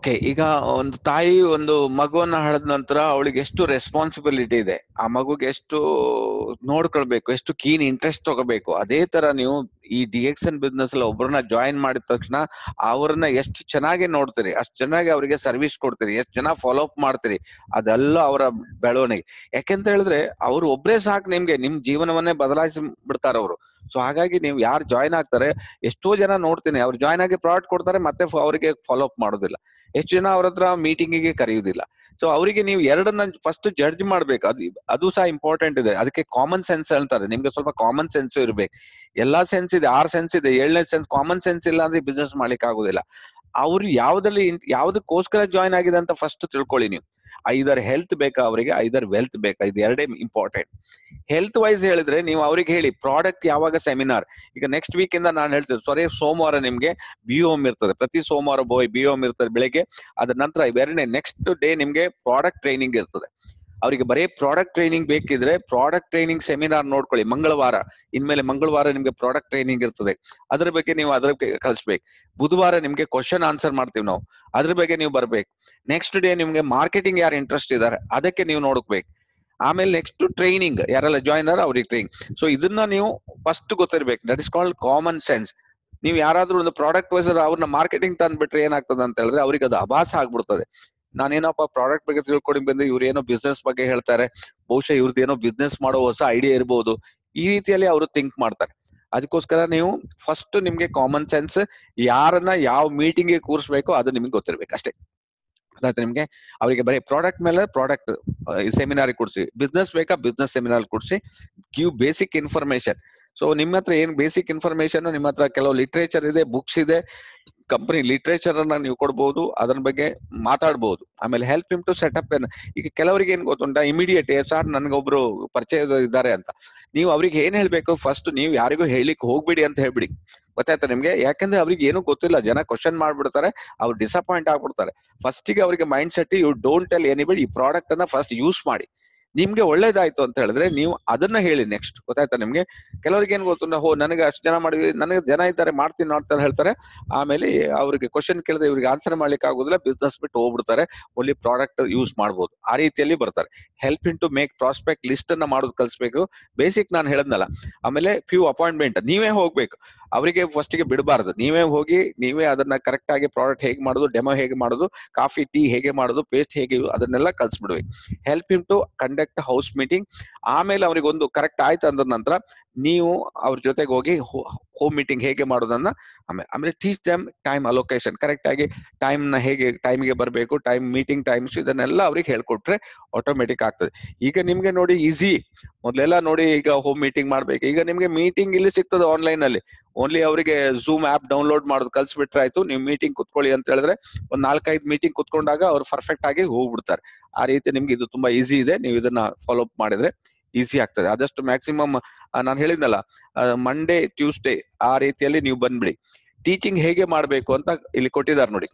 Okay ಈಗ ಒಂದು ತಾಯಿ ಒಂದು ಮಗುವನ್ನ ಹಳದ ನಂತರ ಅವಳಿಗೆ ಎಷ್ಟು ರೆಸ್ಪಾನ್ಸಿಬಿಲಿಟಿ ಇದೆ ಆ ಮಗುಗೆ ಎಷ್ಟು ನೋಡ್ಕೊಳ್ಬೇಕು ಎಷ್ಟು ಕೀನ್ ಇಂಟ್ರೆಸ್ಟ್ ತಗೋಬೇಕು ಅದೇ ತರ ನೀವು ಈ ಡಿ ಎಕ್ಸ್ ಎನ್ ಬಿಸ್ನೆಸ್ ಅಲ್ಲಿ ಒಬ್ಬರನ್ನ ಜಾಯಿನ್ ಮಾಡಿದ ತಕ್ಷಣ ಅವ್ರನ್ನ ಎಷ್ಟು ಚೆನ್ನಾಗಿ ನೋಡ್ತೀರಿ ಅಷ್ಟು ಚೆನ್ನಾಗಿ ಅವರಿಗೆ ಸರ್ವಿಸ್ ಕೊಡ್ತೀರಿ ಎಷ್ಟು ಚೆನ್ನಾಗಿ ಫಾಲೋ ಅಪ್ ಮಾಡ್ತೀರಿ ಅದೆಲ್ಲ ಅವರ ಬೆಳವಣಿಗೆ ಯಾಕೆಂತ ಹೇಳಿದ್ರೆ ಅವ್ರು ಒಬ್ರೇ ಸಾಕು ನಿಮ್ಗೆ ನಿಮ್ ಜೀವನವನ್ನೇ ಬದಲಾಯಿಸಿ ಬಿಡ್ತಾರೆ ಅವರು ಸೊ ಹಾಗಾಗಿ ನೀವು ಯಾರು ಜಾಯ್ನ್ ಆಗ್ತಾರೆ ಎಷ್ಟೋ ಜನ ನೋಡ್ತೀನಿ ಅವ್ರು ಜಾಯ್ನ್ ಆಗಿ ಪ್ರಾಡಕ್ಟ್ ಕೊಡ್ತಾರೆ ಮತ್ತೆ ಫ- ಅವರಿಗೆ ಫಾಲೋ ಅಪ್ ಮಾಡೋದಿಲ್ಲ ಎಷ್ಟು ಜನ ಅವ್ರ ಹತ್ರ ಮೀಟಿಂಗಿಗೆ ಕರೆಯುವುದಿಲ್ಲ ಸೊ ಅವರಿಗೆ ನೀವು ಎರಡನ್ನ ಫಸ್ಟ್ ಜಡ್ಜ್ ಮಾಡ್ಬೇಕು ಅದು ಅದು ಸಹ ಇಂಪಾರ್ಟೆಂಟ್ ಇದೆ ಅದಕ್ಕೆ ಕಾಮನ್ ಸೆನ್ಸ್ ಹೇಳ್ತಾರೆ ನಿಮ್ಗೆ ಸ್ವಲ್ಪ ಕಾಮನ್ ಸೆನ್ಸ್ ಇರ್ಬೇಕು ಎಲ್ಲಾ ಸೆನ್ಸ್ ಇದೆ ಆರ್ ಸೆನ್ಸ್ ಇದೆ ಏಳನೇ ಸೆನ್ಸ್ ಕಾಮನ್ ಸೆನ್ಸ್ ಇಲ್ಲ ಅಂದ್ರೆ ಬಿಸ್ನೆಸ್ ಮಾಡ್ಲಿಕ್ಕೆ ಆಗುದಿಲ್ಲ ಅವ್ರು ಯಾವ್ದ್ರಲ್ಲಿ ಇನ್- ಯಾವ್ದಕ್ಕೋಸ್ಕರ ಜಾಯ್ನ್ ಆಗಿದೆ ಅಂತ ಫಸ್ಟ್ ತಿಳ್ಕೊಳ್ಳಿ ನೀವು ಐದರ್ ಹೆಲ್ತ್ ಬೇಕಾ ಅವರಿಗೆ ಐದರ್ ವೆಲ್ತ್ ಬೇಕಾ ಇದು ಎರಡೇ ಇಂಪಾರ್ಟೆಂಟ್ ಹೆಲ್ತ್ ವೈಸ್ ಹೇಳಿದ್ರೆ ನೀವು ಅವ್ರಿಗೆ ಹೇಳಿ ಪ್ರಾಡಕ್ಟ್ ಯಾವಾಗ ಸೆಮಿನಾರ್ ಈಗ ನೆಕ್ಸ್ಟ್ ವೀಕ್ ಇಂದ ನಾನು ಹೇಳ್ತೇನೆ ಸಾರಿ ಸೋಮವಾರ ನಿಮ್ಗೆ ಬಿ ಓಮ್ ಇರ್ತದೆ ಪ್ರತಿ ಸೋಮವಾರ ಬೋಯ್ ಬಿ ಓಮ್ ಇರ್ತದೆ ಬೆಳಿಗ್ಗೆ ಅದ್ರ ನಂತರ ಎರಡನೇ ನೆಕ್ಸ್ಟ್ ಡೇ ನಿಮ್ಗೆ ಪ್ರಾಡಕ್ಟ್ ಟ್ರೈನಿಂಗ್ ಇರ್ತದೆ ಅವರಿಗೆ ಬರೀ ಪ್ರಾಡಕ್ಟ್ ಟ್ರೈನಿಂಗ್ ಬೇಕಿದ್ರೆ ಪ್ರಾಡಕ್ಟ್ ಟ್ರೈನಿಂಗ್ ಸೆಮಿನಾರ್ ನೋಡ್ಕೊಳ್ಳಿ ಮಂಗಳವಾರ ಇನ್ಮೇಲೆ ಮಂಗಳವಾರ ನಿಮ್ಗೆ ಪ್ರಾಡಕ್ಟ್ ಟ್ರೈನಿಂಗ್ ಇರ್ತದೆ ಅದ್ರ ಬಗ್ಗೆ ನೀವು ಅದ್ರ ಬಗ್ಗೆ ಕಳಿಸ್ಬೇಕು ಬುಧವಾರ ನಿಮ್ಗೆ ಕ್ವಶನ್ ಆನ್ಸರ್ ಮಾಡ್ತೀವಿ ನಾವು ಅದ್ರ ಬಗ್ಗೆ ನೀವು ಬರ್ಬೇಕು ನೆಕ್ಸ್ಟ್ ಡೇ ನಿಮ್ಗೆ ಮಾರ್ಕೆಟಿಂಗ್ ಯಾರು ಇಂಟ್ರೆಸ್ಟ್ ಇದ್ದಾರೆ ಅದಕ್ಕೆ ನೀವು ನೋಡ್ಬೇಕು ಆಮೇಲೆ ನೆಕ್ಸ್ಟ್ ಟ್ರೈನಿಂಗ್ ಯಾರೆಲ್ಲ ಜಾಯ್ನರ್ ಅವ್ರಿಗೆ ಟ್ರೈನಿಂಗ್ ಸೊ ಇದನ್ನ ನೀವು ಫಸ್ಟ್ ಗೊತ್ತಿರ್ಬೇಕು that is called common sense ನೀವು ಯಾರಾದ್ರೂ ಒಂದು ಪ್ರಾಡಕ್ಟ್ ವೈಸ್ ಅವ್ರನ್ನ ಮಾರ್ಕೆಟಿಂಗ್ ತಂದ್ಬಿಟ್ರೆ ಏನಾಗ್ತದೆ ಅಂತ ಹೇಳಿದ್ರೆ ಅವ್ರಿಗೆ ಅದು ಅಭಾಸ ಆಗ್ಬಿಡ್ತದೆ ನಾನೇನಪ್ಪ ಪ್ರಾಡಕ್ಟ್ ಬಗ್ಗೆ ತಿಳ್ಕೊಂಡು ಬಂದು ಇವ್ರು ಏನೋ ಬಿಸ್ನೆಸ್ ಬಗ್ಗೆ ಹೇಳ್ತಾರೆ ಬಹುಶಃ ಇವ್ರದ್ದು ಏನೋ ಬಿಸ್ನೆಸ್ ಮಾಡೋ ಹೊಸ ಐಡಿಯಾ ಇರ್ಬೋದು ಈ ರೀತಿಯಲ್ಲಿ ಅವರು ಥಿಂಕ್ ಮಾಡ್ತಾರೆ ಅದಕ್ಕೋಸ್ಕರ ನೀವು ಫಸ್ಟ್ ನಿಮ್ಗೆ ಕಾಮನ್ ಸೆನ್ಸ್ ಯಾರನ್ನ ಯಾವ ಮೀಟಿಂಗ್ಗೆ ಕೂರಿಸ್ಬೇಕೋ ಅದು ನಿಮ್ಗೆ ಗೊತ್ತಿರ್ಬೇಕು ಅಷ್ಟೇ ಅದಾಯ್ತು ನಿಮ್ಗೆ ಅವರಿಗೆ ಬರೀ ಪ್ರಾಡಕ್ಟ್ ಮೇಲೆ ಪ್ರಾಡಕ್ಟ್ ಸೆಮಿನಾರ್ ಕೊಡ್ಸಿ ಬಿಸ್ನೆಸ್ ಬೇಕಾ ಬಿಸ್ನೆಸ್ ಸೆಮಿನಾರ್ ಕೊಡ್ಸಿ ಗಿವ್ ಬೇಸಿಕ್ ಇನ್ಫಾರ್ಮೇಶನ್ ಸೊ ನಿಮ್ಮ ಹತ್ರ ಏನ್ ಬೇಸಿಕ್ ಇನ್ಫಾರ್ಮೇಶನ್ ನಿಮ್ಮ ಹತ್ರ ಕೆಲವು ಲಿಟ್ರೇಚರ್ ಇದೆ ಬುಕ್ಸ್ ಇದೆ ಕಂಪನಿ ಲಿಟ್ರೇಚರ್ ಅನ್ನ ನೀವು ಕೊಡ್ಬೋದು ಅದ್ರ ಬಗ್ಗೆ ಮಾತಾಡ್ಬೋದು ಆಮೇಲೆ ಹೆಲ್ಪ್ ನಿಮ್ ಟು ಸೆಟಪ್ ಏನ್ ಈಗ ಕೆಲವರಿಗೆ ಏನ್ ಗೊತ್ತುಂಟಾ ಇಮಿಡಿಯೇಟ್ ಸರ್ ನನ್ಗೊಬ್ರು ಪರಿಚಯ ಇದ್ದಾರೆ ಅಂತ ನೀವು ಅವ್ರಿಗೆ ಏನ್ ಹೇಳ್ಬೇಕು ಫಸ್ಟ್ ನೀವು ಯಾರಿಗೂ ಹೇಳಿಕ್ ಹೋಗ್ಬಿಡಿ ಅಂತ ಹೇಳ್ಬಿಡಿ ಗೊತ್ತಾಯ್ತಾ ನಿಮ್ಗೆ ಯಾಕಂದ್ರೆ ಅವ್ರಿಗೆ ಏನೂ ಗೊತ್ತಿಲ್ಲ ಜನ ಕ್ವಶನ್ ಮಾಡ್ಬಿಡ್ತಾರೆ ಅವ್ರು ಡಿಸಪಾಯಿಂಟ್ ಆಗ್ಬಿಡ್ತಾರೆ ಫಸ್ಟಿಗೆ ಅವರಿಗೆ mind set you don't tell anybody ಈ ಪ್ರಾಡಕ್ಟ್ ಅನ್ನ ಫಸ್ಟ್ ಯೂಸ್ ಮಾಡಿ ನಿಮ್ಗೆ ಒಳ್ಳೇದಾಯ್ತು ಅಂತ ಹೇಳಿದ್ರೆ ನೀವು ಅದನ್ನ ಹೇಳಿ ನೆಕ್ಸ್ಟ್ ಗೊತ್ತಾಯ್ತಾ ನಿಮ್ಗೆ ಕೆಲವರಿಗೆ ಏನ್ ಗೊತ್ತು ಹೋ ನನಗೆ ಅಷ್ಟು ಜನ ಮಾಡಿದ್ವಿ ನನಗೆ ಜನ ಇದ್ದಾರೆ ಮಾಡ್ತೀನಿ ನೋಡ್ತಾರೆ ಹೇಳ್ತಾರೆ ಆಮೇಲೆ ಅವ್ರಿಗೆ ಕ್ವಶನ್ ಕೇಳಿದ್ರೆ ಇವ್ರಿಗೆ ಆನ್ಸರ್ ಮಾಡ್ಲಿಕ್ಕೆ ಆಗುದಿಲ್ಲ ಬಿಸ್ನೆಸ್ ಬಿಟ್ಟು ಹೋಗ್ಬಿಡ್ತಾರೆ ಓನ್ಲಿ ಪ್ರಾಡಕ್ಟ್ ಯೂಸ್ ಮಾಡ್ಬೋದು ಆ ರೀತಿಯಲ್ಲಿ ಬರ್ತಾರೆ help in to make prospect list ಅನ್ನ ಮಾಡೋದು ಕಲಿಸ್ಬೇಕು ಬೇಸಿಕ್ ನಾನು ಹೇಳದ್ನಲ್ಲ ಆಮೇಲೆ ಫ್ಯೂ ಅಪಾಯಿಂಟ್ಮೆಂಟ್ ನೀವೇ ಹೋಗ್ಬೇಕು ಅವರಿಗೆ ಫಸ್ಟ್ ಗೆ ಬಿಡಬಾರ್ದು ನೀವೇ ಹೋಗಿ ನೀವೇ ಅದನ್ನ ಕರೆಕ್ಟ್ ಆಗಿ ಪ್ರಾಡಕ್ಟ್ ಹೇಗೆ ಮಾಡೋದು ಡೆಮೋ ಹೇಗೆ ಮಾಡೋದು ಕಾಫಿ ಟೀ ಹೇಗೆ ಮಾಡೋದು ಪೇಸ್ಟ್ ಹೇಗೆ ಅದನ್ನೆಲ್ಲ ಕಲ್ಸ್ಬಿಡ್ಬೇಕು help him to conduct house meeting ಆಮೇಲೆ ಅವ್ರಿಗೆ ಒಂದು ಕರೆಕ್ಟ್ ಆಯ್ತು ಅಂದ ನಂತರ ನೀವು ಅವ್ರ ಜೊತೆಗೆ ಹೋಗಿ ಹೋಮ್ ಮೀಟಿಂಗ್ ಹೇಗೆ ಮಾಡೋದನ್ನ ಆಮೇಲೆ ಆಮೇಲೆ teach time time allocation correct ಆಗಿ ಟೈಮ್ ನ ಹೇಗೆ ಟೈಮ್ಗೆ ಬರಬೇಕು ಟೈಮ್ ಮೀಟಿಂಗ್ ಟೈಮ್ಸ್ ಇದನ್ನೆಲ್ಲ ಅವ್ರಿಗೆ ಹೇಳ್ಕೊಟ್ರೆ ಆಟೋಮೆಟಿಕ್ ಆಗ್ತದೆ ಈಗ ನಿಮ್ಗೆ ನೋಡಿ ಈಸಿ ಮೊದ್ಲೆಲ್ಲ ನೋಡಿ ಈಗ ಹೋಮ್ ಮೀಟಿಂಗ್ ಮಾಡ್ಬೇಕು ಈಗ ನಿಮ್ಗೆ ಮೀಟಿಂಗ್ ಇಲ್ಲಿ ಸಿಗ್ತದೆ ಆನ್ಲೈನ್ ಅಲ್ಲಿ ಓನ್ಲಿ ಅವರಿಗೆ ಝೂಮ್ ಆಪ್ ಡೌನ್ಲೋಡ್ ಮಾಡೋದು ಕಲ್ಸ್ಬಿಟ್ರೆ ಆಯ್ತು ನೀವು ಮೀಟಿಂಗ್ ಕುತ್ಕೊಳ್ಳಿ ಅಂತ ಹೇಳಿದ್ರೆ ಒಂದ್ ನಾಲ್ಕೈದು ಮೀಟಿಂಗ್ ಕುತ್ಕೊಂಡಾಗ ಅವ್ರು ಪರ್ಫೆಕ್ಟ್ ಆಗಿ ಹೋಗ್ಬಿಡ್ತಾರೆ ಆ ರೀತಿ ನಿಮ್ಗೆ ಇದು ತುಂಬಾ ಈಸಿ ಇದೆ ನೀವು ಇದನ್ನ ಫಾಲೋ ಅಪ್ ಮಾಡಿದ್ರೆ ಈಸಿ ಆಗ್ತದೆ ಆದಷ್ಟು ಮ್ಯಾಕ್ಸಿಮಮ್ ನಾನು ಹೇಳಿದ್ನಲ್ಲ ಮಂಡೇ ಟ್ಯೂಸ್ಡೇ ಆ ರೀತಿಯಲ್ಲಿ ನೀವು ಬಂದ್ಬಿಡಿ ಟೀಚಿಂಗ್ ಹೇಗೆ ಮಾಡ್ಬೇಕು ಅಂತ ಇಲ್ಲಿ ಕೊಟ್ಟಿದ್ದಾರೆ ನೋಡಿ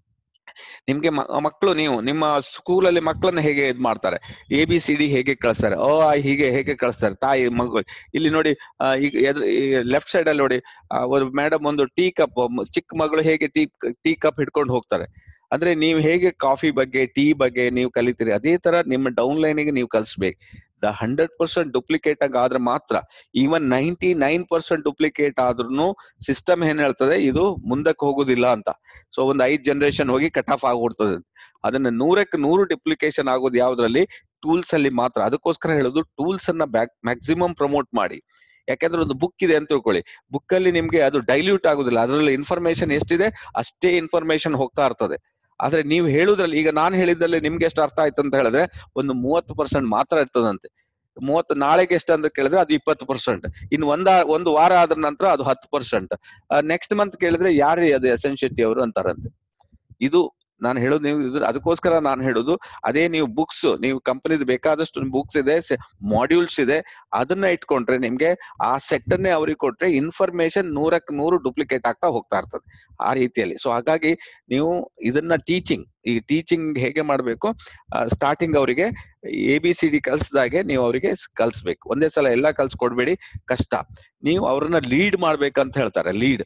ನಿಮ್ಗೆ ಮಕ್ಕಳು ನೀವು ನಿಮ್ಮ ಸ್ಕೂಲಲ್ಲಿ ಮಕ್ಕಳನ್ನ ಹೇಗೆ ಇದ್ ಮಾಡ್ತಾರೆ ಎ ಬಿ ಸಿ ಡಿ ಹೇಗೆ ಕಳಿಸ್ತಾರೆ ಓ ಆ ಹೀಗೆ ಹೇಗೆ ಕಳಿಸ್ತಾರೆ ತಾಯಿ ಮಗು ಇಲ್ಲಿ ನೋಡಿ ಆ, ಈಗ ಎದುರು ಲೆಫ್ಟ್ ಸೈಡ್ ಅಲ್ಲಿ ನೋಡಿ ಆ, ಒಂದು ಮೇಡಮ್ ಒಂದು ಟೀ ಕಪ್ ಚಿಕ್ಕ ಮಗಳು ಹೇಗೆ ಟೀ ಟೀ ಕಪ್ ಹಿಡ್ಕೊಂಡು ಹೋಗ್ತಾರೆ ಅಂದ್ರೆ ನೀವು ಹೇಗೆ ಕಾಫಿ ಬಗ್ಗೆ ಟೀ ಬಗ್ಗೆ ನೀವು ಕಲಿತೀರಿ ಅದೇ ತರ ನಿಮ್ಮ ಡೌನ್ ಲೈನಿಗೆ ನೀವು ಕಲಿಸ್ಬೇಕು ದ ಹಂಡ್ರೆಡ್ ಪರ್ಸೆಂಟ್ ಡುಪ್ಲಿಕೇಟ್ ಆಗಿ ಆದ್ರೆ ಮಾತ್ರ even ninety nine percent duplicate ಆದ್ರೂ ಸಿಸ್ಟಮ್ ಏನ್ ಹೇಳ್ತದೆ ಇದು ಮುಂದಕ್ಕೆ ಹೋಗುದಿಲ್ಲ ಅಂತ ಸೊ ಒಂದು ಐದ್ ಜನರೇಷನ್ ಹೋಗಿ ಕಟ್ ಆಫ್ ಆಗ್ಬಿಡ್ತದೆ ಅದನ್ನ ನೂರಕ್ಕೆ ನೂರು ಡಿಪ್ಲಿಕೇಶನ್ ಆಗೋದು ಯಾವ್ದ್ರಲ್ಲಿ ಟೂಲ್ಸ್ ಅಲ್ಲಿ ಮಾತ್ರ ಅದಕ್ಕೋಸ್ಕರ ಹೇಳೋದು ಟೂಲ್ಸ್ ಅನ್ನ ಮ್ಯಾಕ್ಸಿಮಮ್ ಪ್ರಮೋಟ್ ಮಾಡಿ ಯಾಕಂದ್ರೆ ಒಂದು ಬುಕ್ ಇದೆ ಅಂತ ತಿಳ್ಕೊಳ್ಳಿ ಬುಕ್ ಅಲ್ಲಿ ನಿಮ್ಗೆ ಅದು ಡೈಲ್ಯೂಟ್ ಆಗುದಿಲ್ಲ ಅದರಲ್ಲಿ ಇನ್ಫಾರ್ಮೇಶನ್ ಎಷ್ಟಿದೆ ಅಷ್ಟೇ ಇನ್ಫಾರ್ಮೇಶನ್ ಹೋಗ್ತಾ ಇರ್ತದೆ ಆದ್ರೆ ನೀವು ಹೇಳುದ್ರಲ್ಲಿ ಈಗ ನಾನು ಹೇಳಿದ್ರಲ್ಲಿ ನಿಮ್ಗೆ ಎಷ್ಟು ಅರ್ಥ ಆಯ್ತು ಅಂತ ಹೇಳಿದ್ರೆ ಒಂದು ಮೂವತ್ತು ಪರ್ಸೆಂಟ್ ಮಾತ್ರ ಇರ್ತದಂತೆ ಮೂವತ್ತು ನಾಳೆಗೆ ಎಷ್ಟು ಅಂತ ಕೇಳಿದ್ರೆ ಅದು ಇಪ್ಪತ್ತು ಪರ್ಸೆಂಟ್ ಇನ್ನು ಒಂದ ಒಂದು ವಾರ ಆದ ನಂತರ ಅದು ಹತ್ತು ಪರ್ಸೆಂಟ್ ನೆಕ್ಸ್ಟ್ ಮಂತ್ ಕೇಳಿದ್ರೆ ಯಾರೇ ಅದು ಎಸ್ ಎನ್ ಶೆಟ್ಟಿ ಅವರು ಅಂತಾರಂತೆ ಇದು ನಾನು ಹೇಳೋದು ನೀವು ಇದು ಅದಕ್ಕೋಸ್ಕರ ನಾನು ಹೇಳೋದು ಅದೇ ನೀವು ಬುಕ್ಸ್ ನೀವು ಕಂಪನಿದು ಬೇಕಾದಷ್ಟು ಬುಕ್ಸ್ ಇದೆ ಮಾಡ್ಯೂಲ್ಸ್ ಇದೆ ಅದನ್ನ ಇಟ್ಕೊಂಡ್ರೆ ನಿಮ್ಗೆ ಆ ಸೆಟ್ ಅನ್ನೇ ಅವ್ರಿಗೆ ಕೊಟ್ರೆ ಇನ್ಫಾರ್ಮೇಶನ್ ನೂರಕ್ಕೆ ನೂರು ಡುಪ್ಲಿಕೇಟ್ ಆಗ್ತಾ ಹೋಗ್ತಾ ಇರ್ತದೆ ಆ ರೀತಿಯಲ್ಲಿ ಸೊ ಹಾಗಾಗಿ ನೀವು ಇದನ್ನ ಟೀಚಿಂಗ್ ಈ ಟೀಚಿಂಗ್ ಹೇಗೆ ಮಾಡ್ಬೇಕು ಸ್ಟಾರ್ಟಿಂಗ್ ಅವರಿಗೆ ಎ ಬಿ ಸಿ ಡಿ ಕಲ್ಸ್ದಾಗೆ ನೀವು ಅವರಿಗೆ ಕಲ್ಸ್ಬೇಕು ಒಂದೇ ಸಲ ಎಲ್ಲ ಕಲ್ಸ್ಕೊಡ್ಬೇಡಿ ಕಷ್ಟ ನೀವು ಅವ್ರನ್ನ ಲೀಡ್ ಮಾಡ್ಬೇಕಂತ ಹೇಳ್ತಾರೆ ಲೀಡ್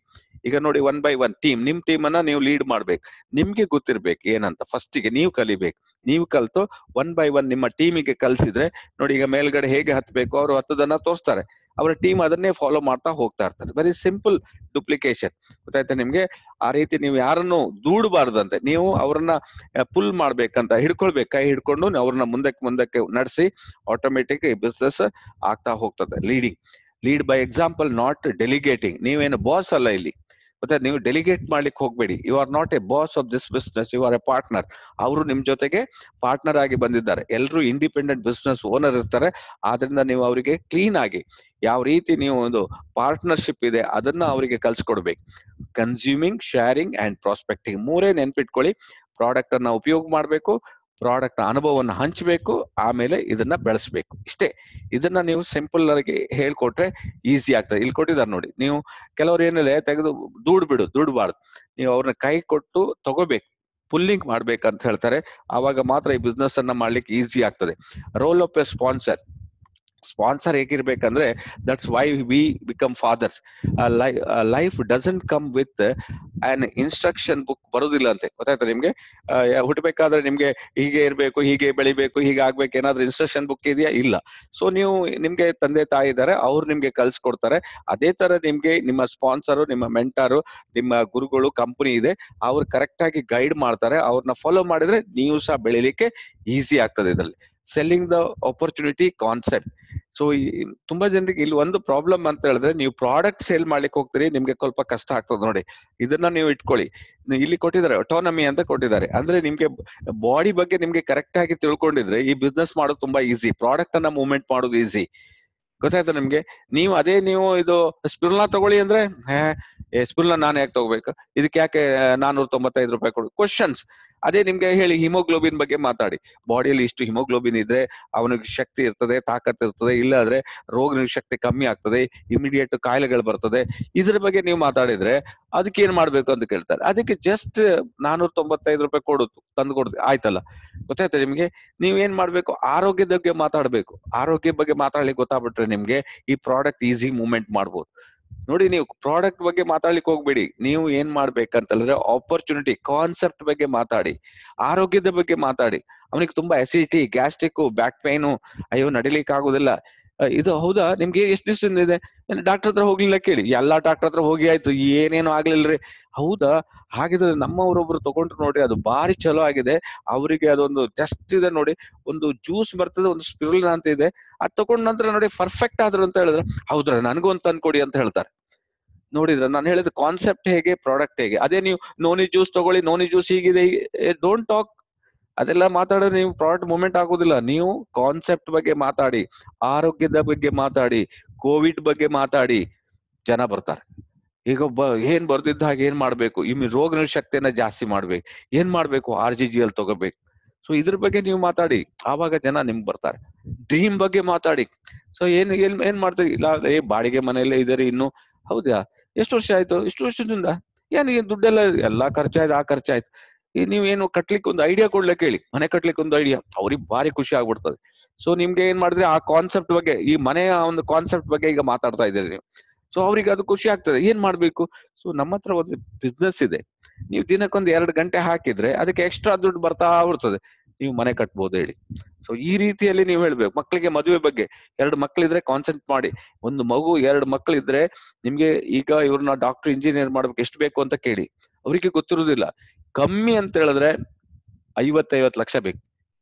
ಈಗ ನೋಡಿ ಒನ್ ಬೈ ಒನ್ ಟೀಮ್ ನಿಮ್ ಟೀಮ್ ಅನ್ನ ನೀವು ಲೀಡ್ ಮಾಡ್ಬೇಕು ನಿಮ್ಗೆ ಗೊತ್ತಿರ್ಬೇಕು ಏನಂತ ಫಸ್ಟ್ ಗೆ ನೀವು ಕಲಿಬೇಕು ನೀವು ಕಲ್ತು ಒನ್ ಬೈ ಒನ್ ನಿಮ್ಮ ಟೀಮಿಗೆ ಕಲ್ಸಿದ್ರೆ ನೋಡಿ ಈಗ ಮೇಲ್ಗಡೆ ಹೇಗೆ ಹತ್ಬೇಕು ಅವರು ಹತ್ತದನ್ನ ತೋರಿಸ್ತಾರೆ ಅವರ ಟೀಮ್ ಅದನ್ನೇ ಫಾಲೋ ಮಾಡ್ತಾ ಹೋಗ್ತಾ ಇರ್ತಾರೆ ವೆರಿ ಸಿಂಪಲ್ ಡುಪ್ಲಿಕೇಶನ್ ಗೊತ್ತಾಯ್ತಾ ನಿಮ್ಗೆ ಆ ರೀತಿ ನೀವು ಯಾರನ್ನು ದೂಡಬಾರ್ದಂತೆ ನೀವು ಅವ್ರನ್ನ ಪುಲ್ ಮಾಡ್ಬೇಕಂತ ಹಿಡ್ಕೊಳ್ಬೇಕು ಕೈ ಹಿಡ್ಕೊಂಡು ಅವ್ರನ್ನ ಮುಂದಕ್ಕೆ ಮುಂದಕ್ಕೆ ನಡೆಸಿ ಆಟೋಮೆಟಿಕ್ ಬಿಸ್ನೆಸ್ ಆಗ್ತಾ ಹೋಗ್ತದೆ leading lead by example not delegating ನೀವೇನು ಬಾಸ್ ಅಲ್ಲ ಇಲ್ಲಿ ಮತ್ತೆ ನೀವು ಡೆಲಿಗೇಟ್ ಮಾಡ್ಲಿಕ್ಕೆ ಹೋಗ್ಬೇಡಿ you are not a boss of this business you are a partner ಅವರು ನಿಮ್ ಜೊತೆಗೆ ಪಾರ್ಟ್ನರ್ ಆಗಿ ಬಂದಿದ್ದಾರೆ ಎಲ್ಲರೂ ಇಂಡಿಪೆಂಡೆಂಟ್ ಬಿಸ್ನೆಸ್ ಓನರ್ ಇರ್ತಾರೆ ಆದ್ರಿಂದ ನೀವು ಅವರಿಗೆ ಕ್ಲೀನ್ ಆಗಿ ಯಾವ ರೀತಿ ನೀವು ಒಂದು ಪಾರ್ಟ್ನರ್ಶಿಪ್ ಇದೆ ಅದನ್ನ ಅವರಿಗೆ ಕಲ್ಸ್ಕೊಡ್ಬೇಕು ಕನ್ಸ್ಯೂಮಿಂಗ್ ಶೇರಿಂಗ್ ಅಂಡ್ ಪ್ರಾಸ್ಪೆಕ್ಟಿಂಗ್ ಮೂರೇ ನೆನ್ಪಿಟ್ಕೊಳ್ಳಿ ಪ್ರಾಡಕ್ಟ್ ಅನ್ನ ಉಪಯೋಗ ಮಾಡಬೇಕು ಪ್ರಾಡಕ್ಟ್ ಅನುಭವವನ್ನು ಹಂಚಬೇಕು ಆಮೇಲೆ ಇದನ್ನ ಬೆಳೆಸಬೇಕು ಇಷ್ಟೇ ಇದನ್ನ ನೀವು ಸಿಂಪಲ್ ಆಗಿ ಹೇಳ್ಕೊಟ್ರೆ ಈಸಿ ಆಗ್ತದೆ ಇಲ್ಲಿ ಕೊಟ್ಟಿದ್ದಾರೆ ನೋಡಿ ನೀವು ಕೆಲವರು ಏನಿಲ್ಲ ತೆಗೆದು ದುಡ್ಡು ಬಿಡು ದುಡ್ಬಾರ್ದು ನೀವು ಅವ್ರನ್ನ ಕೈ ಕೊಟ್ಟು ತಗೋಬೇಕು ಪುಲ್ಲಿಂಗ್ ಮಾಡ್ಬೇಕಂತ ಹೇಳ್ತಾರೆ ಆವಾಗ ಮಾತ್ರ ಈ ಬಿಸ್ನೆಸ್ ಅನ್ನ ಮಾಡ್ಲಿಕ್ಕೆ ಈಸಿ ಆಗ್ತದೆ role of a sponsor sponsor ಹೇಗಿರ್ಬೇಕಂದ್ರೆ that's why we become fathers life doesn't come with an instruction book ಬರುದಿಲ್ಲ ಅಂತೆ ಗೊತ್ತಾಯ್ತಾ ನಿಮ್ಗೆ ಆ, ಯಾ- ಹುಟ್ಟಬೇಕಾದ್ರೆ ನಿಮ್ಗೆ ಹೀಗೆ ಇರ್ಬೇಕು ಹೀಗೆ ಬೆಳಿಬೇಕು ಹೀಗೆ ಆಗ್ಬೇಕು ಏನಾದ್ರೂ ಇನ್ಸ್ಟ್ರಕ್ಷನ್ ಬುಕ್ ಇದೆಯಾ ಇಲ್ಲ ಸೊ ನೀವು ನಿಮ್ಗೆ ತಂದೆ ತಾಯಿ ಇದ್ದಾರೆ ಅವ್ರು ನಿಮ್ಗೆ ಕಲ್ಸ್ಕೊಡ್ತಾರೆ ಅದೇ ತರ ನಿಮ್ಗೆ ನಿಮ್ಮ ಸ್ಪಾನ್ಸರು ನಿಮ್ಮ ಮೆಂಟಾರು ನಿಮ್ಮ ಗುರುಗಳು ಕಂಪನಿ ಇದೆ ಅವ್ರು ಕರೆಕ್ಟ್ ಆಗಿ ಗೈಡ್ ಮಾಡ್ತಾರೆ ಅವ್ರನ್ನ ಫಾಲೋ ಮಾಡಿದ್ರೆ ನೀವು ಸಹ ಬೆಳಿಲಿಕ್ಕೆ ಈಸಿ ಆಗ್ತದೆ ಇದರಲ್ಲಿ selling the opportunity concept so ತುಂಬಾ ಜನರಿಗೆ ಇಲ್ಲಿ ಒಂದು ಪ್ರಾಬ್ಲಮ್ ಅಂತ ಹೇಳಿದ್ರೆ ನೀವು ಪ್ರಾಡಕ್ಟ್ ಸೇಲ್ ಮಾಡ್ಲಿಕ್ಕೆ ಹೋಗ್ತೀರಿ ನಿಮ್ಗೆ ಸ್ವಲ್ಪ ಕಷ್ಟ ಆಗ್ತದೆ ನೋಡಿ ಇದನ್ನ ನೀವು ಇಟ್ಕೊಳ್ಳಿ ನಿ- ಇಲ್ಲಿ ಕೊಟ್ಟಿದ್ದಾರೆ ಅಟೋನಮಿ ಅಂತ ಕೊಟ್ಟಿದ್ದಾರೆ ಅಂದ್ರೆ ನಿಮ್ಗೆ ಬಾಡಿ ಬಗ್ಗೆ ನಿಮ್ಗೆ ಕರೆಕ್ಟ್ ಆಗಿ ತಿಳ್ಕೊಂಡಿದ್ರೆ ಈ ಬಿಸ್ನೆಸ್ ಮಾಡೋದು ತುಂಬಾ ಈಸಿ ಪ್ರಾಡಕ್ಟ್ ಅನ್ನ ಮೂವ್ಮೆಂಟ್ ಮಾಡೋದು ಈಸಿ ಗೊತ್ತಾಯ್ತಾ ನಿಮ್ಗೆ ನೀವು ಅದೇ ನೀವು ಇದು ಸ್ಪಿರುಲ್ನಾ ತಗೊಳ್ಳಿ ಅಂದ್ರೆ ಹೇ ಸ್ಪಿರುಲ್ನಾ ನಾನು ಯಾಕೆ ತಗೋಬೇಕು ಇದಕ್ಕೆ ಯಾಕೆ ನಾನೂರ ತೊಂಬತ್ತೈದು ರೂಪಾಯಿ ಕೊಡು ಕ್ವಶನ್ಸ್ ಅದೇ ನಿಮ್ಗೆ ಹೇಳಿ ಹಿಮೋಗ್ಲೋಬಿನ್ ಬಗ್ಗೆ ಮಾತಾಡಿ ಬಾಡಿಯಲ್ಲಿ ಇಷ್ಟು ಹಿಮೋಗ್ಲೋಬಿನ್ ಇದ್ರೆ ಅವನಿಗೆ ಶಕ್ತಿ ಇರ್ತದೆ ತಾಕತ್ ಇರ್ತದೆ ಇಲ್ಲ ಆದ್ರೆ ರೋಗ ಶಕ್ತಿ ಕಮ್ಮಿ ಆಗ್ತದೆ ಇಮಿಡಿಯೇಟ್ ಕಾಯಿಲೆಗಳು ಬರ್ತದೆ ಇದ್ರ ಬಗ್ಗೆ ನೀವು ಮಾತಾಡಿದ್ರೆ ಅದಕ್ಕೆ ಏನ್ ಮಾಡ್ಬೇಕು ಅಂತ ಕೇಳ್ತಾರೆ ಅದಕ್ಕೆ ಜಸ್ಟ್ ನಾನೂರ ತೊಂಬತ್ತೈದು ರೂಪಾಯಿ ಕೊಡು ತಂದು ಕೊಡ್ತೀವಿ ಆಯ್ತಲ್ಲ ಗೊತ್ತಾಯ್ತಾ ನಿಮ್ಗೆ ನೀವ್ ಏನ್ ಮಾಡ್ಬೇಕು ಆರೋಗ್ಯದ ಬಗ್ಗೆ ಮಾತಾಡ್ಬೇಕು ಆರೋಗ್ಯ ಬಗ್ಗೆ ಮಾತಾಡ್ಲಿಕ್ಕೆ ಗೊತ್ತಾಗ್ಬಿಟ್ರೆ ನಿಮ್ಗೆ ಈ ಪ್ರಾಡಕ್ಟ್ ಈಸಿ ಮೂವ್ಮೆಂಟ್ ಮಾಡ್ಬೋದು ನೋಡಿ ನೀವು ಪ್ರಾಡಕ್ಟ್ ಬಗ್ಗೆ ಮಾತಾಡ್ಲಿಕ್ಕೆ ಹೋಗ್ಬೇಡಿ ನೀವು ಏನ್ ಮಾಡ್ಬೇಕಂತಂದ್ರೆ ಆಪರ್ಚುನಿಟಿ ಕಾನ್ಸೆಪ್ಟ್ ಬಗ್ಗೆ ಮಾತಾಡಿ ಆರೋಗ್ಯದ ಬಗ್ಗೆ ಮಾತಾಡಿ ಅವನಿಗೆ ತುಂಬಾ ಅಸಿಡಿಟಿ ಗ್ಯಾಸ್ಟ್ರಿಕ್ ಬ್ಯಾಕ್ ಪೈನು ಅಯ್ಯೋ ನಡಿಲಿಕ್ಕೆ ಆಗುದಿಲ್ಲ ಅಹ್, ಇದು ಹೌದಾ ನಿಮ್ಗೆ ಎಷ್ಟು ದಿವಸದಿಂದ ಇದೆ ಡಾಕ್ಟರ್ ಹತ್ರ ಹೋಗ್ಲಿಲ್ಲ ಕೇಳಿ ಎಲ್ಲಾ ಡಾಕ್ಟರ್ ಹತ್ರ ಹೋಗಿ ಆಯ್ತು ಏನೇನು ಆಗ್ಲಿಲ್ರಿ ಹೌದಾ ಹಾಗಿದ್ರೆ ನಮ್ಮವರೊಬ್ರು ತಗೊಂಡ್ರು ನೋಡಿ ಅದು ಬಾರಿ ಚಲೋ ಆಗಿದೆ ಅವರಿಗೆ ಅದೊಂದು ಟೆಸ್ಟ್ ಇದೆ ನೋಡಿ ಒಂದು ಜ್ಯೂಸ್ ಬರ್ತದೆ ಒಂದು ಸ್ಪಿರುಲಿನ ಅಂತ ಇದೆ ಅದ್ ತಗೊಂಡ ನಂತರ ನೋಡಿ ಪರ್ಫೆಕ್ಟ್ ಆದ್ರು ಅಂತ ಹೇಳಿದ್ರೆ ಹೌದ್ರಾ ನನಗೂ ಒಂದು ತಂದ್ಕೊಡಿ ಅಂತ ಹೇಳ್ತಾರೆ ನೋಡಿದ್ರ ನಾನು ಹೇಳಿದ ಕಾನ್ಸೆಪ್ಟ್ ಹೇಗೆ ಪ್ರಾಡಕ್ಟ್ ಹೇಗೆ ಅದೇ ನೀವು ನೋನಿ ಜ್ಯೂಸ್ ತಗೊಳ್ಳಿ ನೋನಿ ಜ್ಯೂಸ್ ಹೀಗಿದೆ ಡೋಂಟ್ ಟಾಕ್ ಅದೆಲ್ಲ ಮಾತಾಡಿದ್ರೆ ನೀವು ಪ್ರಾಡಕ್ಟ್ ಮೂವ್ಮೆಂಟ್ ಆಗೋದಿಲ್ಲ ನೀವು ಕಾನ್ಸೆಪ್ಟ್ ಬಗ್ಗೆ ಮಾತಾಡಿ ಆರೋಗ್ಯದ ಬಗ್ಗೆ ಮಾತಾಡಿ ಕೋವಿಡ್ ಬಗ್ಗೆ ಮಾತಾಡಿ ಜನ ಬರ್ತಾರೆ ಈಗ ಒಬ್ಬ ಏನ್ ಬರ್ದಿದ್ದ ಹಾಗೆ ಏನ್ ಮಾಡ್ಬೇಕು ಇಮ್ಮಿ ರೋಗ ಶಕ್ತಿಯನ್ನ ಜಾಸ್ತಿ ಮಾಡ್ಬೇಕು ಏನ್ ಮಾಡ್ಬೇಕು ಆರ್ ಜಿ ಜಿ ಎಲ್ ತಗೋಬೇಕು ಸೊ ಇದ್ರ ಬಗ್ಗೆ ನೀವು ಮಾತಾಡಿ ಆವಾಗ ಜನ ನಿಮ್ಗೆ ಬರ್ತಾರೆ ಡ್ರೀಮ್ ಬಗ್ಗೆ ಮಾತಾಡಿ ಸೊ ಏನ್ ಏನ್ ಏನ್ ಮಾಡ್ತೀವಿ ಇಲ್ಲ ಏ ಬಾಡಿಗೆ ಮನೆಯಲ್ಲೇ ಇದಾರೆ ಇನ್ನು ಹೌದಾ ಎಷ್ಟು ವರ್ಷ ಆಯ್ತು ಇಷ್ಟು ವರ್ಷದಿಂದ ಏನ್ ಈ ದುಡ್ಡೆಲ್ಲ ಎಲ್ಲಾ ಖರ್ಚಾಯ್ತು ಆ ಖರ್ಚಾಯ್ತು ಈ ನೀವೇನು ಕಟ್ಲಿಕ್ಕೆ ಒಂದು ಐಡಿಯಾ ಕೊಡ್ಲಿಕ್ಕೆ ಹೇಳಿ ಮನೆ ಕಟ್ಲಿಕ್ಕೆ ಒಂದು ಐಡಿಯಾ ಅವ್ರಿಗೆ ಭಾರಿ ಖುಷಿ ಆಗ್ಬಿಡ್ತದೆ ಸೊ ನಿಮ್ಗೆ ಏನ್ ಮಾಡಿದ್ರೆ ಆ ಕಾನ್ಸೆಪ್ಟ್ ಬಗ್ಗೆ ಈ ಮನೆಯ ಒಂದು ಕಾನ್ಸೆಪ್ಟ್ ಬಗ್ಗೆ ಈಗ ಮಾತಾಡ್ತಾ ಇದ್ದೀರಿ ನೀವು ಸೊ ಅವ್ರಿಗೆ ಅದು ಖುಷಿ ಆಗ್ತದೆ ಏನ್ ಮಾಡ್ಬೇಕು ಸೊ ನಮ್ಮ ಹತ್ರ ಒಂದು ಬಿಸ್ನೆಸ್ ಇದೆ ನೀವು ದಿನಕ್ಕೊಂದು ಎರಡು ಗಂಟೆ ಹಾಕಿದ್ರೆ ಅದಕ್ಕೆ ಎಕ್ಸ್ಟ್ರಾ ದುಡ್ಡು ಬರ್ತಾ ಬರ್ತದೆ ನೀವು ಮನೆ ಕಟ್ಬೋದು ಹೇಳಿ ಸೊ ಈ ರೀತಿಯಲ್ಲಿ ನೀವು ಹೇಳ್ಬೇಕು ಮಕ್ಕಳಿಗೆ ಮದುವೆ ಬಗ್ಗೆ ಎರಡು ಮಕ್ಕಳಿದ್ರೆ ಕಾನ್ಸೆಂಟ್ ಮಾಡಿ ಒಂದು ಮಗು ಎರಡು ಮಕ್ಕಳಿದ್ರೆ ನಿಮ್ಗೆ ಈಗ ಇವ್ರನ್ನ ಡಾಕ್ಟರ್ ಇಂಜಿನಿಯರ್ ಮಾಡ್ಬೇಕು ಎಷ್ಟು ಬೇಕು ಅಂತ ಕೇಳಿ ಅವರಿಗೆ ಗೊತ್ತಿರುವುದಿಲ್ಲ ಕಮ್ಮಿ ಅಂತ ಹೇಳಿದ್ರೆ ಐವತ್ತೈವತ್ತು ಲಕ್ಷ ಬೇಕು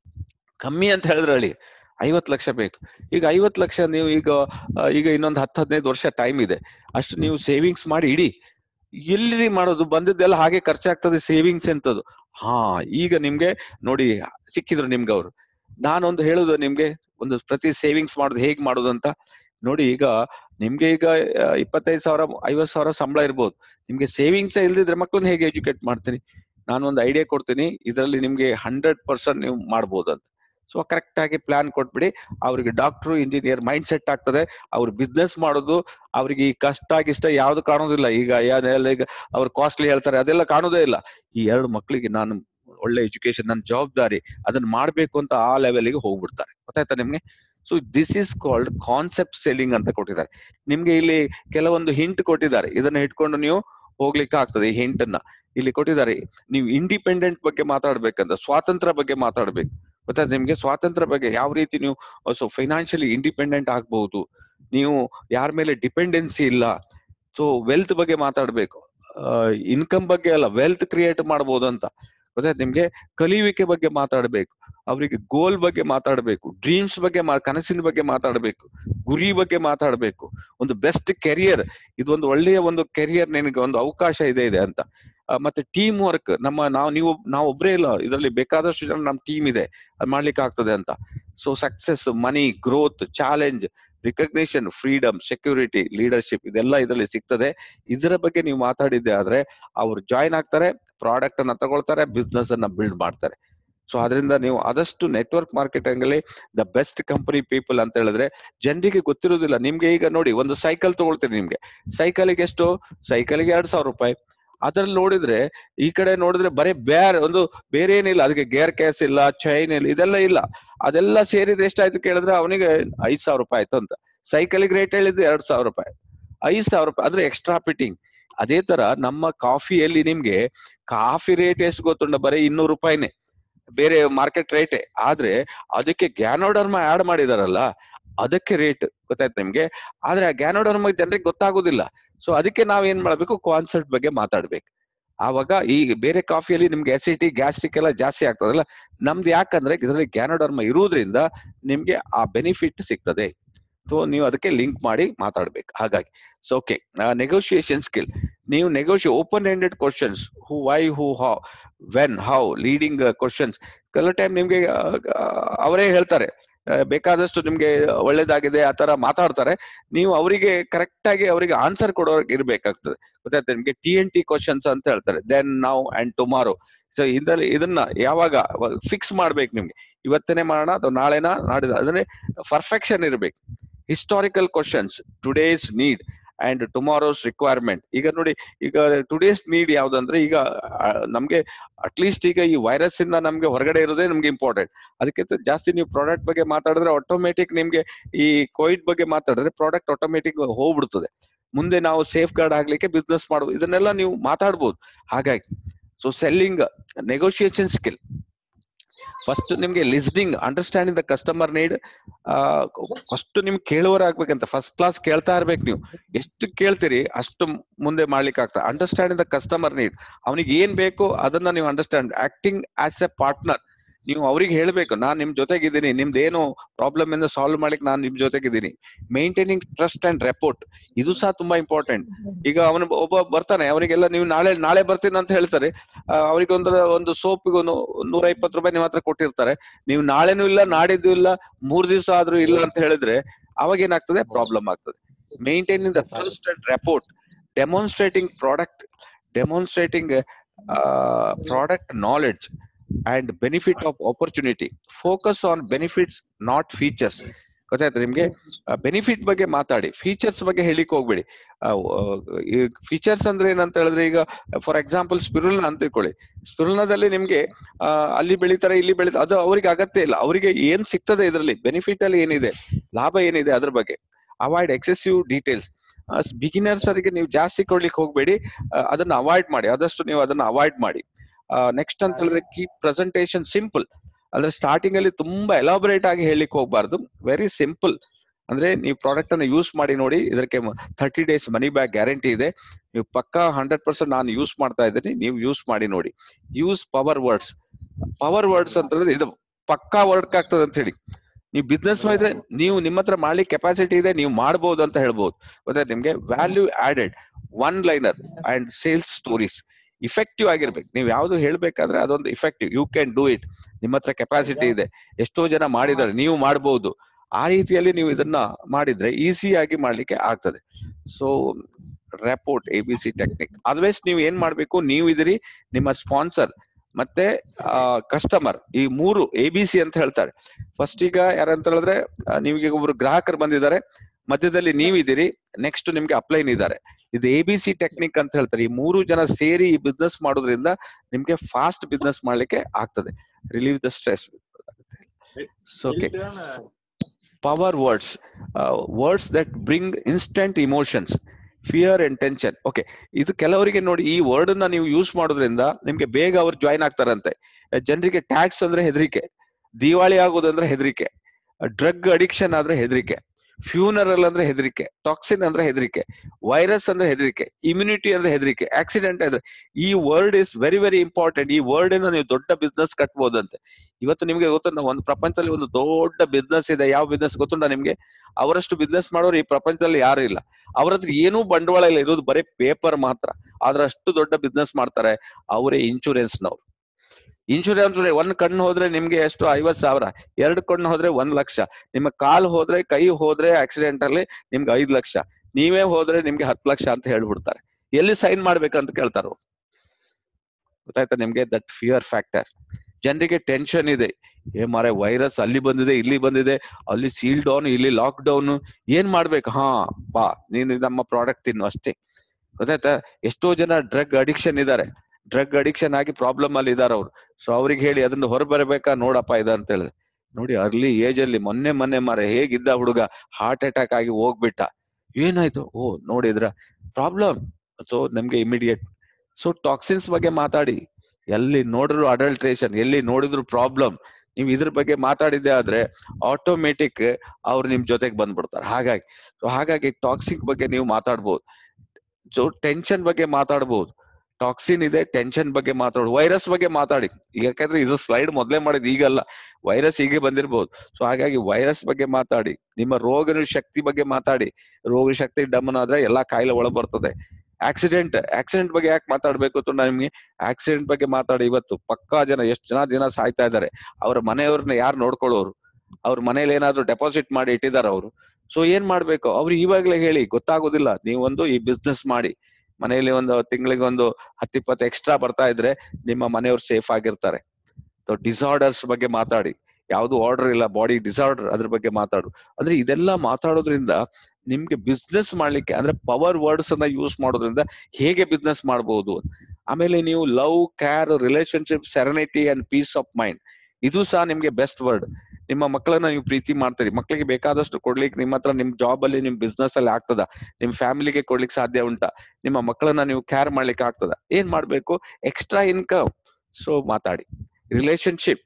ಕಮ್ಮಿ ಅಂತ ಹೇಳಿದ್ರೆ ಹೇಳಿ ಐವತ್ತು ಲಕ್ಷ ಬೇಕು ಈಗ ಐವತ್ತು ಲಕ್ಷ ನೀವು ಈಗ ಆ, ಈಗ ಇನ್ನೊಂದು ಹತ್ತು ಹದಿನೈದು ವರ್ಷ ಟೈಮ್ ಇದೆ ಅಷ್ಟು ನೀವು ಸೇವಿಂಗ್ಸ್ ಮಾಡಿ ಇಡಿ ಎಲ್ಲಿ ಮಾಡೋದು ಬಂದಿದ್ದೆಲ್ಲ ಹಾಗೆ ಖರ್ಚಾಗ್ತದೆ ಸೇವಿಂಗ್ಸ್ ಎಂತದು ಹಾ ಈಗ ನಿಮ್ಗೆ ನೋಡಿ ಸಿಕ್ಕಿದ್ರು ನಿಮ್ಗೆ ಅವರು ನಾನೊಂದು ಹೇಳುದು ನಿಮ್ಗೆ ಒಂದು ಪ್ರತಿ ಸೇವಿಂಗ್ಸ್ ಮಾಡೋದು ಹೇಗ್ ಮಾಡೋದು ಅಂತ ನೋಡಿ ಈಗ ನಿಮ್ಗೆ ಈಗ ಆ, ಇಪ್ಪತ್ತೈದು ಸಾವಿರ ಐವತ್ತು ಸಾವಿರ ಸಂಬಳ ಇರ್ಬೋದು ನಿಮ್ಗೆ ಸೇವಿಂಗ್ಸ್ ಇಲ್ದಿದ್ರೆ ಮಕ್ಕಳನ್ನ ಹೇಗೆ ಎಜುಕೇಟ್ ಮಾಡ್ತೀನಿ ನಾನು ಒಂದು ಐಡಿಯಾ ಕೊಡ್ತೀನಿ ಇದರಲ್ಲಿ ನಿಮ್ಗೆ ಹಂಡ್ರೆಡ್ ಪರ್ಸೆಂಟ್ ನೀವು ಮಾಡ್ಬೋದು ಅಂತ ಸೊ ಕರೆಕ್ಟ್ ಆಗಿ ಪ್ಲಾನ್ ಕೊಟ್ಬಿಡಿ ಅವ್ರಿಗೆ ಡಾಕ್ಟ್ರು ಇಂಜಿನಿಯರ್ ಮೈಂಡ್ ಸೆಟ್ ಆಗ್ತದೆ ಅವ್ರು ಬಿಸ್ನೆಸ್ ಮಾಡೋದು ಅವ್ರಿಗೆ ಈ ಕಷ್ಟ ಗಿಷ್ಟ ಯಾವ್ದು ಕಾಣೋದಿಲ್ಲ ಈಗ ಯಾವ್ದೆಲ್ಲ ಈಗ ಅವ್ರು ಕಾಸ್ಟ್ಲಿ ಹೇಳ್ತಾರೆ ಅದೆಲ್ಲ ಕಾಣೋದೇ ಇಲ್ಲ ಈ ಎರಡು ಮಕ್ಕಳಿಗೆ ನಾನು ಒಳ್ಳೆ ಎಜುಕೇಶನ್ ನನ್ನ ಜವಾಬ್ದಾರಿ ಅದನ್ನ ಮಾಡ್ಬೇಕು ಅಂತ ಆ ಲೆವೆಲ್ಗೆ ಹೋಗ್ಬಿಡ್ತಾರೆ ಗೊತ್ತಾಯ್ತಾ ನಿಮ್ಗೆ so this is called concept selling ಅಂತ ಕೊಟ್ಟಿದ್ದಾರೆ ನಿಮ್ಗೆ ಇಲ್ಲಿ ಕೆಲವೊಂದು ಹಿಂಟ್ ಕೊಟ್ಟಿದ್ದಾರೆ ಇದನ್ನ ಇಟ್ಕೊಂಡು ನೀವು ಹೋಗ್ಲಿಕ್ಕೆ ಆಗ್ತದೆ ಈ ಹಿಂಟನ್ನ ಇಲ್ಲಿ ಕೊಟ್ಟಿದ್ದಾರೆ ನೀವು ಇಂಡಿಪೆಂಡೆಂಟ್ ಬಗ್ಗೆ ಮಾತಾಡ್ಬೇಕಂತ ಸ್ವಾತಂತ್ರ್ಯ ಬಗ್ಗೆ ಮಾತಾಡ್ಬೇಕು ಗೊತ್ತಾಯ್ತು ನಿಮ್ಗೆ ಸ್ವಾತಂತ್ರ್ಯ ಬಗ್ಗೆ ಯಾವ ರೀತಿ ನೀವು ಸೊ ಫೈನಾನ್ಷಿಯಲಿ ಇಂಡಿಪೆಂಡೆಂಟ್ ಆಗ್ಬಹುದು ನೀವು ಯಾರ ಮೇಲೆ ಡಿಪೆಂಡೆನ್ಸಿ ಇಲ್ಲ ಸೊ ವೆಲ್ತ್ ಬಗ್ಗೆ ಮಾತಾಡ್ಬೇಕು ಇನ್ಕಮ್ ಬಗ್ಗೆ ಅಲ್ಲ ವೆಲ್ತ್ ಕ್ರಿಯೇಟ್ ಮಾಡ್ಬೋದು ಅಂತ ಗೊತ್ತಾಯ್ತು ನಿಮ್ಗೆ ಕಲಿಯುವಿಕೆ ಬಗ್ಗೆ ಮಾತಾಡ್ಬೇಕು ಅವರಿಗೆ ಗೋಲ್ ಬಗ್ಗೆ ಮಾತಾಡ್ಬೇಕು ಡ್ರೀಮ್ಸ್ ಬಗ್ಗೆ ಮಾ ಕನಸಿನ ಬಗ್ಗೆ ಮಾತಾಡ್ಬೇಕು ಗುರಿ ಬಗ್ಗೆ ಮಾತಾಡ್ಬೇಕು ಒಂದು ಬೆಸ್ಟ್ ಕೆರಿಯರ್ ಇದೊಂದು ಒಳ್ಳೆಯ ಒಂದು ಕೆರಿಯರ್ ನಿನಗೆ ಒಂದು ಅವಕಾಶ ಇದೆ ಇದೆ ಅಂತ ಆ, ಮತ್ತೆ ಟೀಮ್ ವರ್ಕ್ ನಮ್ಮ ನಾವು ನೀವು ನಾವು ಒಬ್ರೇ ಇಲ್ಲ ಇದರಲ್ಲಿ ಬೇಕಾದಷ್ಟು ಜನ ನಮ್ಮ ಟೀಮ್ ಇದೆ ಅದ್ ಮಾಡ್ಲಿಕ್ಕೆ ಆಗ್ತದೆ ಅಂತ so success money growth challenge recognition freedom security leadership ಇದೆಲ್ಲ ಇದರಲ್ಲಿ ಸಿಗ್ತದೆ ಇದರ ಬಗ್ಗೆ ನೀವು ಮಾತಾಡಿದ್ದೆ ಆದ್ರೆ ಅವ್ರು ಜಾಯಿನ್ ಆಗ್ತಾರೆ ಪ್ರಾಡಕ್ಟ್ ಅನ್ನ ತಗೊಳ್ತಾರೆ ಬಿಸ್ನೆಸ್ ಅನ್ನ ಬಿಲ್ಡ್ ಮಾಡ್ತಾರೆ ಸೊ ಅದರಿಂದ ನೀವು ಆದಷ್ಟು ನೆಟ್ವರ್ಕ್ ಮಾರ್ಕೆಟಿಂಗ್ ಅಲ್ಲಿ ದ ಬೆಸ್ಟ್ ಕಂಪನಿ ಪೀಪಲ್ ಅಂತ ಹೇಳಿದ್ರೆ ಜನರಿಗೆ ಗೊತ್ತಿರೋದಿಲ್ಲ ನಿಮ್ಗೆ ಈಗ ನೋಡಿ ಒಂದು ಸೈಕಲ್ ತಗೊಳ್ತೀರಿ ನಿಮ್ಗೆ ಸೈಕಲ್ಗೆ ಎಷ್ಟು ಸೈಕಲ್ಗೆ ಎರಡ್ ಸಾವಿರ ರೂಪಾಯಿ ಅದ್ರಲ್ಲಿ ನೋಡಿದ್ರೆ ಈ ಕಡೆ ನೋಡಿದ್ರೆ ಬರೀ ಬೇರೆ ಒಂದು ಬೇರೆ ಏನಿಲ್ಲ ಅದಕ್ಕೆ ಗೇರ್ ಕ್ಯಾಸ್ ಇಲ್ಲ ಚೈನ್ ಇಲ್ಲ ಇದೆಲ್ಲ ಇಲ್ಲ ಅದೆಲ್ಲ ಸೇರಿದ್ರೆ ಎಷ್ಟಾಯ್ತು ಕೇಳಿದ್ರೆ ಅವನಿಗೆ ಐದ್ ಸಾವಿರ ರೂಪಾಯಿ ಆಯ್ತು ಅಂತ ಸೈಕಲ್ಗೆ ರೇಟ್ ಹೇಳಿದ್ದು ಎರಡ್ ಸಾವಿರ ರೂಪಾಯಿ ಐದ್ ಸಾವಿರ ರೂಪಾಯಿ ಅಂದ್ರೆ ಎಕ್ಸ್ಟ್ರಾ ಫಿಟ್ಟಿಂಗ್ ಅದೇ ತರ ನಮ್ಮ ಕಾಫಿಯಲ್ಲಿ ನಿಮ್ಗೆ ಕಾಫಿ ರೇಟ್ ಎಷ್ಟು ಗೊತ್ತುಂಟ ಬರೀ ಇನ್ನೂರು ರೂಪಾಯಿನೇ ಬೇರೆ ಮಾರ್ಕೆಟ್ ರೇಟೇ ಆದ್ರೆ ಅದಕ್ಕೆ ಗ್ಯಾನೋಡರ್ಮ ಆಡ್ ಮಾಡಿದಾರಲ್ಲ ಅದಕ್ಕೆ ರೇಟ್ ಗೊತ್ತಾಯ್ತು ನಿಮ್ಗೆ ಆದ್ರೆ ಆ ಗ್ಯಾನೋಡರ್ಮ ಜನರಿಗೆ ಗೊತ್ತಾಗೋದಿಲ್ಲ ಸೊ ಅದಕ್ಕೆ ನಾವ್ ಏನ್ ಮಾಡ್ಬೇಕು ಕಾನ್ಸೆಪ್ಟ್ ಬಗ್ಗೆ ಮಾತಾಡ್ಬೇಕು ಆವಾಗ ಈ ಬೇರೆ ಕಾಫಿಯಲ್ಲಿ ನಿಮ್ಗೆ ಎಸಿಟಿ ಗ್ಯಾಸ್ಟ್ರಿಕ್ ಎಲ್ಲ ಜಾಸ್ತಿ ಆಗ್ತದಲ್ಲ ನಮ್ದು ಯಾಕಂದ್ರೆ ಇದರಲ್ಲಿ ಗ್ಯಾನೋಡರ್ಮ ಇರುವುದರಿಂದ ನಿಮ್ಗೆ ಆ ಬೆನಿಫಿಟ್ ಸಿಗ್ತದೆ ಸೊ ನೀವು ಅದಕ್ಕೆ ಲಿಂಕ್ ಮಾಡಿ ಮಾತಾಡ್ಬೇಕು ಹಾಗಾಗಿ ಸೊ ಓಕೆ ನೆಗೋಷಿಯೇಷನ್ ಸ್ಕಿಲ್ ನೀವು negotiate open ended questions who why who how when how leading questions ಕೆಲವು ಟೈಮ್ ನಿಮ್ಗೆ ಆ, ಆ, ಅವರೇ ಹೇಳ್ತಾರೆ ಆ, ಬೇಕಾದಷ್ಟು ನಿಮ್ಗೆ ಒಳ್ಳೇದಾಗಿದೆ ಆ ತರ ಮಾತಾಡ್ತಾರೆ ನೀವು ಅವರಿಗೆ ಕರೆಕ್ಟ್ ಆಗಿ ಅವರಿಗೆ ಆನ್ಸರ್ ಕೊಡೋ ಇರ್ಬೇಕಾಗ್ತದೆ ಗೊತ್ತಾಯ್ತು ನಿಮ್ಗೆ ಟಿ ಎನ್ ಟಿ ಕ್ವಶನ್ಸ್ ಅಂತ ಹೇಳ್ತಾರೆ then now and tomorrow so ಇದರಲ್ಲಿ ಇದನ್ನ ಯಾವಾಗ ಫಿಕ್ಸ್ ಮಾಡ್ಬೇಕು ನಿಮ್ಗೆ ಇವತ್ತನೇ ಮಾಡೋಣ ಅಥವಾ ನಾಳೆನ ನಾಡಿದ ಅದನ್ನೇ ಪರ್ಫೆಕ್ಷನ್ ಇರ್ಬೇಕು historical questions today's need and tomorrow's requirement ಈಗ ನೋಡಿ ಈಗ ಟುಡೇಸ್ ನೀಡ್ ಯಾವ್ದಂದ್ರೆ ಈಗ ಆ, ನಮ್ಗೆ ಅಟ್ಲೀಸ್ಟ್ ಈಗ ಈ ವೈರಸ್ ಇಂದ ನಮ್ಗೆ ಹೊರಗಡೆ ಇರೋದೇ ನಮ್ಗೆ ಇಂಪಾರ್ಟೆಂಟ್ ಅದಕ್ಕಿಂತ ಜಾಸ್ತಿ ನೀವು ಪ್ರಾಡಕ್ಟ್ ಬಗ್ಗೆ ಮಾತಾಡಿದ್ರೆ ಆಟೋಮೆಟಿಕ್ ನಿಮ್ಗೆ ಈ ಕೋವಿಡ್ ಬಗ್ಗೆ ಮಾತಾಡಿದ್ರೆ ಪ್ರಾಡಕ್ಟ್ ಆಟೋಮೆಟಿಕ್ ಹೋಗ್ಬಿಡ್ತದೆ ಮುಂದೆ ನಾವು ಸೇಫ್ ಗಾರ್ಡ್ ಆಗ್ಲಿಕ್ಕೆ ಬಿಸ್ನೆಸ್ ಮಾಡ್ಬೋದು ಇದನ್ನೆಲ್ಲ ನೀವು ಮಾತಾಡ್ಬೋದು ಹಾಗಾಗಿ so selling negotiation skill first ನಿಮ್ಗೆ listening understanding the customer need first ನಿಮ್ಗೆ ಕೇಳುವರ ಆಗ್ಬೇಕಂತ ಫಸ್ಟ್ ಕ್ಲಾಸ್ ಕೇಳ್ತಾ ಇರ್ಬೇಕು ನೀವು ಎಷ್ಟು ಕೇಳ್ತೀರಿ ಅಷ್ಟು ಮುಂದೆ ಮಾಡ್ಲಿಕ್ಕೆ ಆಗ್ತದೆ ಅಂಡರ್ಸ್ಟ್ಯಾಂಡಿಂಗ್ ದ ಕಸ್ಟಮರ್ ನೀಡ್ ಅವನಿಗೆ ಏನ್ ಬೇಕು ಅದನ್ನ ನೀವು understand acting as a partner ನೀವು ಅವ್ರಿಗೆ ಹೇಳ್ಬೇಕು ನಾನ್ ನಿಮ್ ಜೊತೆಗಿದ್ದೀನಿ ನಿಮ್ದು ಏನು ಪ್ರಾಬ್ಲಮ್ ಇಂದ ಸಾಲ್ವ್ ಮಾಡ್ಲಿಕ್ಕೆ ನಾನು ನಿಮ್ ಜೊತೆಗಿದ್ದೀನಿ ಮೇಂಟೈನಿಂಗ್ ಟ್ರಸ್ಟ್ ಅಂಡ್ ರೆಪೋರ್ಟ್ ಇದು ಸಹ ತುಂಬಾ ಇಂಪಾರ್ಟೆಂಟ್ ಈಗ ಅವನು ಒಬ್ಬ ಬರ್ತಾನೆ ಅವನಿಗೆಲ್ಲ ನೀವು ನಾಳೆ ನಾಳೆ ಬರ್ತೀನಿ ಅಂತ ಹೇಳ್ತಾರೆ ಆ, ಅವ್ರಿಗೆ ಒಂದು ಒಂದು ಸೋಪಿಗೆ ಒಂದು ನೂರ ಇಪ್ಪತ್ತು ರೂಪಾಯಿ ನಿಮ್ಮ ಹತ್ರ ಕೊಟ್ಟಿರ್ತಾರೆ ನೀವು ನಾಳೆನೂ ಇಲ್ಲ ನಾಡಿದ್ದು ಇಲ್ಲ ಮೂರ್ ದಿವಸ ಆದ್ರೂ ಇಲ್ಲ ಅಂತ ಹೇಳಿದ್ರೆ ಅವಾಗ ಏನಾಗ್ತದೆ ಪ್ರಾಬ್ಲಮ್ ಆಗ್ತದೆ maintaining the trust and rapport demonstrating product demonstrating product knowledge and benefit of opportunity focus on benefits not features ಗೊತ್ತಾಯ್ತು ನಿಮ್ಗೆ ಬೆನಿಫಿಟ್ ಬಗ್ಗೆ ಮಾತಾಡಿ ಫೀಚರ್ಸ್ ಬಗ್ಗೆ ಹೇಳಿಕ್ ಹೋಗ್ಬೇಡಿ ಫೀಚರ್ಸ್ ಅಂದ್ರೆ ಏನಂತ ಹೇಳಿದ್ರೆ ಈಗ ಫಾರ್ ಎಕ್ಸಾಂಪಲ್ ಸ್ಪಿರುಲ್ನ ಅಂತ ತಿಳ್ಕೊಳ್ಳಿ ಸ್ಪಿರುಲ್ನದಲ್ಲಿ ನಿಮ್ಗೆ ಆ, ಅಲ್ಲಿ ಬೆಳಿತಾರೆ ಇಲ್ಲಿ ಬೆಳಿತಾರೆ ಅದು ಅವರಿಗೆ ಅಗತ್ಯ ಇಲ್ಲ ಅವರಿಗೆ ಏನ್ ಸಿಗ್ತದೆ ಇದರಲ್ಲಿ ಬೆನಿಫಿಟ್ ಅಲ್ಲಿ ಏನಿದೆ ಲಾಭ ಏನಿದೆ ಅದ್ರ ಬಗ್ಗೆ ಅವಾಯ್ಡ್ ಎಕ್ಸೆಸಿವ್ ಡೀಟೇಲ್ಸ್ ಬಿಗಿನರ್ಸ್ ಅವರಿಗೆ ನೀವು ಜಾಸ್ತಿ ಕೊಡ್ಲಿಕ್ಕೆ ಹೋಗ್ಬೇಡಿ ಆ, ಅದನ್ನ ಅವಾಯ್ಡ್ ಮಾಡಿ ಆದಷ್ಟು ನೀವು ಅದನ್ನ ಅವಾಯ್ಡ್ ಮಾಡಿ ನೆಕ್ಸ್ಟ್ ಅಂತ ಹೇಳಿದ್ರೆ ಕೀಪ್ ಪ್ರೆಸೆಂಟೇಶನ್ ಸಿಂಪಲ್ ಅಂದ್ರೆ ಸ್ಟಾರ್ಟಿಂಗ್ ಅಲ್ಲಿ ತುಂಬಾ ಎಲಾಬರೇಟ್ ಆಗಿ ಹೇಳಲಿಕ್ಕೆ ಹೋಗ್ಬಾರ್ದು ವೆರಿ ಸಿಂಪಲ್ ಅಂದ್ರೆ ನೀವು ಪ್ರಾಡಕ್ಟ್ ಅನ್ನ ಯೂಸ್ ಮಾಡಿ ನೋಡಿ ಇದಕ್ಕೆ thirty days money back guarantee ಇದೆ ನೀವು ಪಕ್ಕಾ ಹಂಡ್ರೆಡ್ ಪರ್ಸೆಂಟ್ ನಾನು ಯೂಸ್ ಮಾಡ್ತಾ ಇದ್ದೀನಿ ನೀವು ಯೂಸ್ ಮಾಡಿ ನೋಡಿ use power words power words ಅಂತ ಹೇಳಿದ್ರೆ ಇದು ಪಕ್ಕಾ ವರ್ಕ್ ಆಗ್ತದೆ ಅಂತ ಹೇಳಿ ನೀವು ಬಿಸ್ನೆಸ್ ಮಾಡಿದ್ರೆ ನೀವು ನಿಮ್ಮ ಹತ್ರ ಮಾಡ್ಲಿಕ್ಕೆ ಕೆಪಾಸಿಟಿ ಇದೆ ನೀವು ಮಾಡ್ಬೋದು ಅಂತ ಹೇಳ್ಬೋದು ಗೊತ್ತಾಯ್ತು ನಿಮ್ಗೆ value added one liner and sales stories effective ಆಗಿರ್ಬೇಕು ನೀವು ಯಾವ್ದು ಹೇಳ್ಬೇಕಾದ್ರೆ ಅದೊಂದು effective you can do it ನಿಮ್ಮ ಹತ್ರ ಕೆಪಾಸಿಟಿ ಇದೆ ಎಷ್ಟೋ ಜನ ಮಾಡಿದ್ದಾರೆ ನೀವು ಮಾಡ್ಬೋದು ಆ ರೀತಿಯಲ್ಲಿ ನೀವು ಇದನ್ನ ಮಾಡಿದ್ರೆ ಈಸಿ ಆಗಿ ಮಾಡ್ಲಿಕ್ಕೆ ಆಗ್ತದೆ so rapport A B C technique otherwise ನೀವು ಏನ್ ಮಾಡ್ಬೇಕು ನೀವು ಇದಿರಿ ನಿಮ್ಮ ಸ್ಪಾನ್ಸರ್ ಮತ್ತೆ ಕಸ್ಟಮರ್ ಈ ಮೂರು ಎ ಬಿ ಸಿ ಅಂತ ಹೇಳ್ತಾರೆ ಫಸ್ಟ್ ಈಗ ಯಾರಂತ ಹೇಳಿದ್ರೆ ಆ, ನಿಮ್ಗೆ ಒಬ್ರು ಗ್ರಾಹಕರು ಬಂದಿದ್ದಾರೆ ಮಧ್ಯದಲ್ಲಿ ನೀವಿದ್ದೀರಿ ನೆಕ್ಸ್ಟ್ ನಿಮ್ಗೆ ಅಪ್ಲೈನ್ ಇದ್ದಾರೆ ಇದು ಎ ಬಿ ಸಿ ಟೆಕ್ನಿಕ್ ಅಂತ ಹೇಳ್ತಾರೆ ಈ ಮೂರು ಜನ ಸೇರಿ ಈ ಬಿಸ್ನೆಸ್ ಮಾಡೋದ್ರಿಂದ ನಿಮ್ಗೆ ಫಾಸ್ಟ್ ಬಿಸ್ನೆಸ್ ಮಾಡ್ಲಿಕ್ಕೆ ಆಗ್ತದೆ relieve the stress okay power words words that bring instant emotions fear and tension okay ಇದು ಕೆಲವರಿಗೆ ನೋಡಿ ಈ ವರ್ಡ್ ನ ನೀವು ಯೂಸ್ ಮಾಡೋದ್ರಿಂದ ನಿಮ್ಗೆ ಬೇಗ ಅವ್ರು ಜಾಯ್ನ್ ಆಗ್ತಾರಂತೆ ಜನರಿಗೆ ಟ್ಯಾಕ್ಸ್ ಅಂದ್ರೆ ಹೆದರಿಕೆ ದಿವಾಳಿ ಆಗೋದಂದ್ರೆ ಹೆದರಿಕೆ ಡ್ರಗ್ ಅಡಿಕ್ಷನ್ ಆದ್ರೆ ಹೆದರಿಕೆ ಫ್ಯೂನರಲ್ ಅಂದ್ರೆ ಹೆದರಿಕೆ ಟಾಕ್ಸಿನ್ ಅಂದ್ರೆ ಹೆದರಿಕೆ ವೈರಸ್ ಅಂದ್ರೆ ಹೆದರಿಕೆ ಇಮ್ಯುನಿಟಿ ಅಂದ್ರೆ ಹೆದರಿಕೆ ಆಕ್ಸಿಡೆಂಟ್ ಅಂದ್ರೆ ಈ word is very very important ಈ ವರ್ಡ್ ಇಂದ ನೀವು ದೊಡ್ಡ ಬಿಸ್ನೆಸ್ ಕಟ್ಬೋದಂತೆ ಇವತ್ತು ನಿಮ್ಗೆ ಗೊತ್ತುಂಟ ಒಂದು ಪ್ರಪಂಚದಲ್ಲಿ ಒಂದು ದೊಡ್ಡ ಬಿಸ್ನೆಸ್ ಇದೆ ಯಾವ ಬಿಸ್ನೆಸ್ ಗೊತ್ತುಂಟ ನಿಮ್ಗೆ ಅವರಷ್ಟು ಬಿಸ್ನೆಸ್ ಮಾಡೋರು ಈ ಪ್ರಪಂಚದಲ್ಲಿ ಯಾರು ಇಲ್ಲ ಅವ್ರ ಹತ್ರ ಏನೂ ಬಂಡವಾಳ ಇಲ್ಲ ಇರೋದು ಬರೀ ಪೇಪರ್ ಮಾತ್ರ ಆದ್ರೆ ಅಷ್ಟು ದೊಡ್ಡ ಬಿಸ್ನೆಸ್ ಮಾಡ್ತಾರೆ ಅವರೇ ಇನ್ಶೂರೆನ್ಸ್ನವ್ರು ಇನ್ಶೂರೆನ್ಸ್ ಒಂದ್ ಕಣ್ಣು ಹೋದ್ರೆ ನಿಮ್ಗೆ ಎಷ್ಟು ಐವತ್ ಸಾವಿರ ಎರಡು ಕಣ್ಣು ಹೋದ್ರೆ ಒಂದ್ ಲಕ್ಷ ನಿಮ್ಮ ಕಾಲ್ ಹೋದ್ರೆ ಕೈ ಹೋದ್ರೆ ಆಕ್ಸಿಡೆಂಟ್ ಅಲ್ಲಿ ನಿಮ್ಗೆ ಐದ್ ಲಕ್ಷ ನೀವೇ ಹೋದ್ರೆ ನಿಮ್ಗೆ ಹತ್ತು ಲಕ್ಷ ಅಂತ ಹೇಳ್ಬಿಡ್ತಾರೆ ಎಲ್ಲಿ ಸೈನ್ ಮಾಡ್ಬೇಕಂತ ಕೇಳ್ತಾರ ಅವ್ರು. ಗೊತ್ತಾಯ್ತಾ ನಿಮ್ಗೆ ದಟ್ ಫಿಯರ್ ಫ್ಯಾಕ್ಟರ್ ಜನರಿಗೆ ಟೆನ್ಷನ್ ಇದೆ ಏ ಮಾರೆ ವೈರಸ್ ಅಲ್ಲಿ ಬಂದಿದೆ ಇಲ್ಲಿ ಬಂದಿದೆ ಅಲ್ಲಿ ಸೀಲ್ ಡೌನ್ ಇಲ್ಲಿ ಲಾಕ್ ಡೌನ್ ಏನ್ ಮಾಡ್ಬೇಕು ಹಾ ಬಾ ನೀನು ನಮ್ಮ ಪ್ರಾಡಕ್ಟ್ ತಿನ್ನು ಅಷ್ಟೇ ಗೊತ್ತಾಯ್ತಾ ಎಷ್ಟೋ ಜನ ಡ್ರಗ್ ಅಡಿಕ್ಷನ್ ಇದ್ದಾರೆ ಡ್ರಗ್ ಅಡಿಕ್ಷನ್ ಆಗಿ ಪ್ರಾಬ್ಲಮ್ ಅಲ್ಲಿ ಇದಾರೆ ಅವ್ರು ಸೊ ಅವ್ರಿಗೆ ಹೇಳಿ ಅದನ್ನ ಹೊರಬರ್ಬೇಕಾ ನೋಡಪ್ಪ ಇದ ಅಂತ ಹೇಳಿದ್ರೆ ನೋಡಿ ಅರ್ಲಿ ಏಜ್ ಅಲ್ಲಿ ಮೊನ್ನೆ ಮೊನ್ನೆ ಮಾರೆ ಹೇಗಿದ್ದ ಹುಡುಗ ಹಾರ್ಟ್ ಅಟ್ಯಾಕ್ ಆಗಿ ಹೋಗ್ಬಿಟ್ಟ ಏನಾಯ್ತು ಓ ನೋಡಿದ್ರ ಪ್ರಾಬ್ಲಮ್ ಸೊ ನಮ್ಗೆ ಇಮಿಡಿಯೇಟ್ ಸೊ ಟಾಕ್ಸಿನ್ಸ್ ಬಗ್ಗೆ ಮಾತಾಡಿ ಎಲ್ಲಿ ನೋಡಿದ್ರು ಅಡಲ್ಟ್ರೇಷನ್ ಎಲ್ಲಿ ನೋಡಿದ್ರು ಪ್ರಾಬ್ಲಮ್ ನೀವು ಇದ್ರ ಬಗ್ಗೆ ಮಾತಾಡಿದ್ದೆ ಆದ್ರೆ ಆಟೋಮೆಟಿಕ್ ಅವ್ರು ನಿಮ್ ಜೊತೆಗೆ ಬಂದ್ಬಿಡ್ತಾರೆ ಹಾಗಾಗಿ ಸೊ ಹಾಗಾಗಿ ಟಾಕ್ಸಿಕ್ ಬಗ್ಗೆ ನೀವು ಮಾತಾಡ್ಬೋದು ಸೊ ಟೆನ್ಷನ್ ಬಗ್ಗೆ ಮಾತಾಡ್ಬೋದು ಟಾಕ್ಸಿನ್ ಇದೆ ಟೆನ್ಷನ್ ಬಗ್ಗೆ ಮಾತಾಡು ವೈರಸ್ ಬಗ್ಗೆ ಮಾತಾಡಿ ಯಾಕಂದ್ರೆ ಇದು ಸ್ಲೈಡ್ ಮೊದಲೇ ಮಾಡಿದ್ ಈಗಲ್ಲ ವೈರಸ್ ಹೀಗೆ ಬಂದಿರ್ಬೋದು ಸೊ ಹಾಗಾಗಿ ವೈರಸ್ ಬಗ್ಗೆ ಮಾತಾಡಿ ನಿಮ್ಮ ರೋಗ ಶಕ್ತಿ ಬಗ್ಗೆ ಮಾತಾಡಿ ರೋಗ ಶಕ್ತಿ ಡಮನ್ ಆದ್ರೆ ಎಲ್ಲಾ ಕಾಯಿಲೆ ಒಳ ಬರ್ತದೆ ಆಕ್ಸಿಡೆಂಟ್ ಆಕ್ಸಿಡೆಂಟ್ ಬಗ್ಗೆ ಯಾಕೆ ಮಾತಾಡ್ಬೇಕು ಅಂತ ನಿಮ್ಗೆ ಆಕ್ಸಿಡೆಂಟ್ ಬಗ್ಗೆ ಮಾತಾಡಿ ಇವತ್ತು ಪಕ್ಕಾ ಜನ ಎಷ್ಟು ಜನ ದಿನ ಸಾಯ್ತಾ ಇದ್ದಾರೆ ಅವ್ರ ಮನೆಯವ್ರನ್ನ ಯಾರು ನೋಡ್ಕೊಳ್ಳೋರು ಅವ್ರ ಮನೇಲಿ ಏನಾದ್ರು ಡೆಪಾಸಿಟ್ ಮಾಡಿ ಇಟ್ಟಿದಾರ ಅವರು ಸೊ ಏನ್ ಮಾಡ್ಬೇಕು ಅವ್ರು ಇವಾಗ್ಲೇ ಹೇಳಿ ಗೊತ್ತಾಗೋದಿಲ್ಲ ನೀವೊಂದು ಈ ಬಿಸ್ನೆಸ್ ಮಾಡಿ ಮನೆಯಲ್ಲಿ ಒಂದು ತಿಂಗಳಿಗೆ ಒಂದು ಹತ್ತಿಪ್ಪತ್ತು ಎಕ್ಸ್ಟ್ರಾ ಬರ್ತಾ ಇದ್ರೆ ನಿಮ್ಮ ಮನೆಯವ್ರು ಸೇಫ್ ಆಗಿರ್ತಾರೆ ಡಿಸಾರ್ಡರ್ಸ್ ಬಗ್ಗೆ ಮಾತಾಡಿ ಯಾವ್ದು ಆರ್ಡರ್ ಇಲ್ಲ ಬಾಡಿ ಡಿಸಾರ್ಡರ್ ಅದ್ರ ಬಗ್ಗೆ ಮಾತಾಡು ಅಂದ್ರೆ ಇದೆಲ್ಲ ಮಾತಾಡೋದ್ರಿಂದ ನಿಮ್ಗೆ ಬಿಸ್ನೆಸ್ ಮಾಡ್ಲಿಕ್ಕೆ ಅಂದ್ರೆ ಪವರ್ ವರ್ಡ್ಸ್ ಅನ್ನ ಯೂಸ್ ಮಾಡೋದ್ರಿಂದ ಹೇಗೆ ಬಿಸ್ನೆಸ್ ಮಾಡಬಹುದು ಆಮೇಲೆ ನೀವು love care relationship serenity and peace of mind ಇದು ಸಹ ನಿಮ್ಗೆ ಬೆಸ್ಟ್ ವರ್ಡ್ ನಿಮ್ಮ ಮಕ್ಕಳನ್ನ ನೀವು ಪ್ರೀತಿ ಮಾಡ್ತೀರಿ ಮಕ್ಕಳಿಗೆ ಬೇಕಾದಷ್ಟು ಕೊಡ್ಲಿಕ್ಕೆ ನಿಮ್ಮ ಹತ್ರ ನಿಮ್ ಜಾಬ್ ಅಲ್ಲಿ ನಿಮ್ ಬಿಸ್ನೆಸ್ ಅಲ್ಲಿ ಆಗ್ತದ ನಿಮ್ ಫ್ಯಾಮಿಲಿಗೆ ಕೊಡ್ಲಿಕ್ಕೆ ಸಾಧ್ಯ ಉಂಟಾ ನಿಮ್ಮ ಮಕ್ಕಳನ್ನ ನೀವು ಕೇರ್ ಮಾಡ್ಲಿಕ್ಕೆ ಆಗ್ತದ ಏನ್ ಮಾಡ್ಬೇಕು ಎಕ್ಸ್ಟ್ರಾ ಇನ್ಕಮ್ ಸೊ ಮಾತಾಡಿ relationship